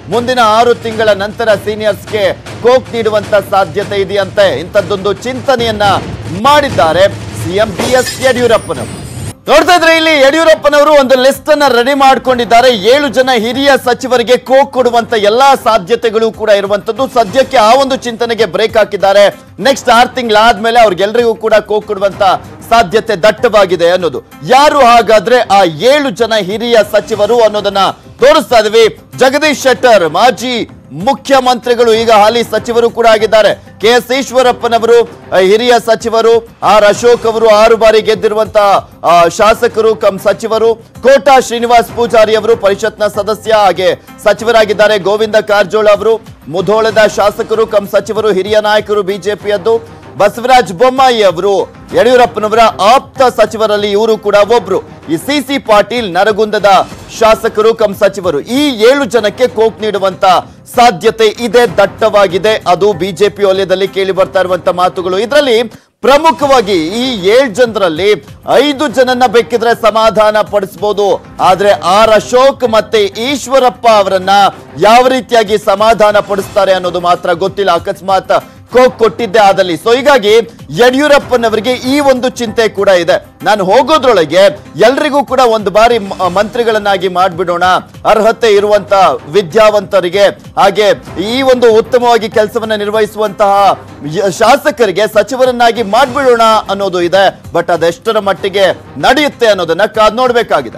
ಮುಂದಿನ ಆರು ತಿಂಗಳ ನಂತರ ಸೀನಿಯರ್ಸ್ಗೆ ಕೋಕ್ ನೀಡುವಂತ ಸಾಧ್ಯತೆ ಇದೆಯಂತೆ ಇಂಥದ್ದೊಂದು ಚಿಂತನೆಯನ್ನ ಮಾಡಿದ್ದಾರೆ ಸಿಎಂ ಬಿ ಎಸ್ ಯಡಿಯೂರಪ್ಪನವರು ನೋಡ್ತಾ ಇದ್ರೆ ಇಲ್ಲಿ ಯಡಿಯೂರಪ್ಪನವರು ಒಂದು ಲಿಸ್ಟ್ ಅನ್ನ ರೆಡಿ ಮಾಡ್ಕೊಂಡಿದ್ದಾರೆ ಏಳು ಜನ ಹಿರಿಯ ಸಚಿವರಿಗೆ ಕೋಕ್ ಕೊಡುವಂತ ಎಲ್ಲಾ ಸಾಧ್ಯತೆಗಳು ಕೂಡ ಇರುವಂತದ್ದು ಸದ್ಯಕ್ಕೆ ಆ ಒಂದು ಚಿಂತನೆಗೆ ಬ್ರೇಕ್ ಹಾಕಿದ್ದಾರೆ ನೆಕ್ಸ್ಟ್ ಆರು ತಿಂಗಳಾದ್ಮೇಲೆ ಅವ್ರಿಗೆಲ್ರಿಗೂ ಕೂಡ ಕೋಕ್ ಕೊಡುವಂತ ಸಾಧ್ಯತೆ ದಟ್ಟವಾಗಿದೆ ಅನ್ನೋದು ಯಾರು ಹಾಗಾದ್ರೆ ಆ ಏಳು ಜನ ಹಿರಿಯ ಸಚಿವರು ಅನ್ನೋದನ್ನ ತೋರಿಸ್ತಾ ಇದೀವಿ ಜಗದೀಶ್ ಶೆಟ್ಟರ್ ಮಾಜಿ ಮುಖ್ಯಮಂತ್ರಿಗಳು ಈಗ ಹಾಲಿ ಸಚಿವರು ಕೂಡ ಆಗಿದ್ದಾರೆ ಕೆ ಎಸ್ ಈಶ್ವರಪ್ಪನವರು ಆ, ಹಿರಿಯ ಸಚಿವರು ಆರ್ ಅಶೋಕ್ ಅವರು ಆರು ಬಾರಿ ಗೆದ್ದಿರುವಂತಹ ಆ, ಶಾಸಕರು ಕಮ್ ಸಚಿವರು ಕೋಟಾ ಶ್ರೀನಿವಾಸ್ ಪೂಜಾರಿ ಅವರು ಪರಿಷತ್ನ ಸದಸ್ಯ ಹಾಗೆ ಸಚಿವರಾಗಿದ್ದಾರೆ ಗೋವಿಂದ ಕಾರಜೋಳ ಅವರು ಮುಧೋಳದ ಶಾಸಕರು ಕಮ್ ಸಚಿವರು ಹಿರಿಯ ನಾಯಕರು ಬಿಜೆಪಿಯದ್ದು ಬಸವರಾಜ ಬೊಮ್ಮಾಯಿ ಅವರು ಯಡಿಯೂರಪ್ಪನವರ ಆಪ್ತ ಸಚಿವರಲ್ಲಿ ಇವರು ಕೂಡ ಒಬ್ರು ಈ ಸಿ ಸಿ ಪಾಟೀಲ್ ನರಗುಂದದ ಶಾಸಕರು ಕಮ್ ಸಚಿವರು ಈ ಏಳು ಜನಕ್ಕೆ ಕೋಕ್ ನೀಡುವಂತ ಸಾಧ್ಯತೆ ಇದೆ ದಟ್ಟವಾಗಿದೆ ಅದು ಬಿಜೆಪಿ ವಲಯದಲ್ಲಿ ಕೇಳಿ ಬರ್ತಾ ಇರುವಂತ ಮಾತುಗಳು ಇದರಲ್ಲಿ ಪ್ರಮುಖವಾಗಿ ಈ ಏಳು ಜನರಲ್ಲಿ ಐದು ಜನನ್ನ ಬೇಕಿದ್ರೆ ಸಮಾಧಾನ ಪಡಿಸಬಹುದು ಆದ್ರೆ ಆರ್ ಅಶೋಕ್ ಮತ್ತೆ ಈಶ್ವರಪ್ಪ ಅವರನ್ನ ಯಾವ ರೀತಿಯಾಗಿ ಸಮಾಧಾನ ಪಡಿಸ್ತಾರೆ ಅನ್ನೋದು ಮಾತ್ರ ಗೊತ್ತಿಲ್ಲ ಅಕಸ್ಮಾತ್ ಕೋಕ್ ಕೊಟ್ಟಿದ್ದೆ ಆದಲ್ಲಿ ಸೊ ಹೀಗಾಗಿ ಯಡಿಯೂರಪ್ಪನವರಿಗೆ ಈ ಒಂದು ಚಿಂತೆ ಕೂಡ ಇದೆ ನಾನು ಹೋಗೋದ್ರೊಳಗೆ ಎಲ್ರಿಗೂ ಕೂಡ ಒಂದು ಬಾರಿ ಮ- ಮಂತ್ರಿಗಳನ್ನಾಗಿ ಮಾಡ್ಬಿಡೋಣ ಅರ್ಹತೆ ಇರುವಂತ ವಿದ್ಯಾವಂತರಿಗೆ ಹಾಗೆ ಈ ಒಂದು ಉತ್ತಮವಾಗಿ ಕೆಲಸವನ್ನ ನಿರ್ವಹಿಸುವಂತಹ ಯ- ಶಾಸಕರಿಗೆ ಸಚಿವರನ್ನಾಗಿ ಮಾಡ್ಬಿಡೋಣ ಅನ್ನೋದು ಇದೆ ಬಟ್ ಅದೆಷ್ಟರ ಮಟ್ಟಿಗೆ ನಡೆಯುತ್ತೆ ಅನ್ನೋದನ್ನ ಕಾದ್ ನೋಡ್ಬೇಕಾಗಿದೆ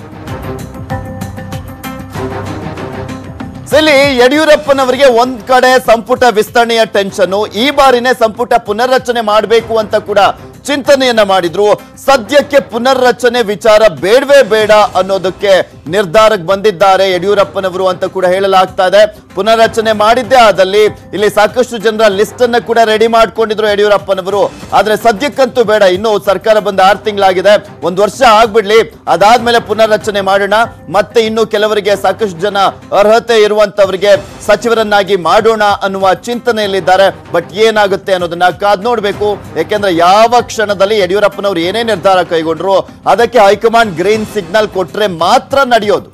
ಸೊ ಇಲ್ಲಿ ಯಡಿಯೂರಪ್ಪನವರಿಗೆ ಒಂದ್ ಕಡೆ ಸಂಪುಟ ವಿಸ್ತರಣೆಯ ಟೆನ್ಷನ್ ಈ ಬಾರಿನೇ ಸಂಪುಟ ಪುನರ್ರಚನೆ ಮಾಡಬೇಕು ಅಂತ ಕೂಡ ಚಿಂತನೆಯನ್ನ ಮಾಡಿದ್ರು ಸದ್ಯಕ್ಕೆ ಪುನರ್ರಚನೆ ವಿಚಾರ ಬೇಡವೇ ಬೇಡ ಅನ್ನೋದಕ್ಕೆ ನಿರ್ಧಾರಕ್ಕೆ ಬಂದಿದ್ದಾರೆ ಯಡಿಯೂರಪ್ಪನವರು ಅಂತ ಕೂಡ ಹೇಳಲಾಗ್ತಾ ಇದೆ ಪುನರ್ರಚನೆ ಮಾಡಿದ್ದೇ ಆದಲ್ಲಿ ಇಲ್ಲಿ ಸಾಕಷ್ಟು ಜನರ ಲಿಸ್ಟ್ ಅನ್ನ ಕೂಡ ರೆಡಿ ಮಾಡ್ಕೊಂಡಿದ್ರು ಯಡಿಯೂರಪ್ಪನವರು ಆದ್ರೆ ಸದ್ಯಕ್ಕಂತೂ ಬೇಡ ಇನ್ನು ಸರ್ಕಾರ ಬಂದ ಆರು ತಿಂಗಳಾಗಿದೆ ಒಂದ್ ವರ್ಷ ಆಗ್ಬಿಡ್ಲಿ ಅದಾದ್ಮೇಲೆ ಪುನರ್ರಚನೆ ಮಾಡೋಣ ಮತ್ತೆ ಇನ್ನು ಕೆಲವರಿಗೆ ಸಾಕಷ್ಟು ಜನ ಅರ್ಹತೆ ಇರುವಂತವರಿಗೆ ಸಚಿವರನ್ನಾಗಿ ಮಾಡೋಣ ಅನ್ನುವ ಚಿಂತನೆಯಲ್ಲಿದ್ದಾರೆ ಬಟ್ ಏನಾಗುತ್ತೆ ಅನ್ನೋದನ್ನ ಕಾದ್ ನೋಡ್ಬೇಕು ಯಾಕೆಂದ್ರೆ ಯಾವ ಕ್ಷಣದಲ್ಲಿ ಯಡಿಯೂರಪ್ಪನವರು ಏನೇ ನಿರ್ಧಾರ ಕೈಗೊಂಡ್ರು ಅದಕ್ಕೆ ಹೈಕಮಾಂಡ್ ಗ್ರೀನ್ ಸಿಗ್ನಲ್ ಕೊಟ್ರೆ ಮಾತ್ರ ನಡೆಯೋದು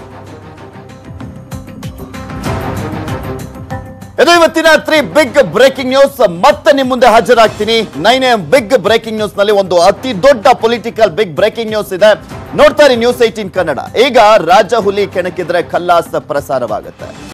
ಇದು ಇವತ್ತಿನ ತ್ರೀ ಬಿಗ್ ಬ್ರೇಕಿಂಗ್ ನ್ಯೂಸ್ ಮತ್ತೆ ನಿಮ್ ಮುಂದೆ ಹಾಜರಾಗ್ತೀನಿ nine M big breaking news ನಲ್ಲಿ ಒಂದು ಅತಿ ದೊಡ್ಡ ಪೊಲಿಟಿಕಲ್ ಬಿಗ್ ಬ್ರೇಕಿಂಗ್ ನ್ಯೂಸ್ ಇದೆ ನೋಡ್ತಾ ಇರಿ ನ್ಯೂಸ್ ಏಟೀನ್ ಕನ್ನಡ ಈಗ ರಾಜ ಹುಲಿ ಕೆಣಕಿದ್ರೆ ಖಲ್ಲಾಸ್ ಪ್ರಸಾರವಾಗುತ್ತೆ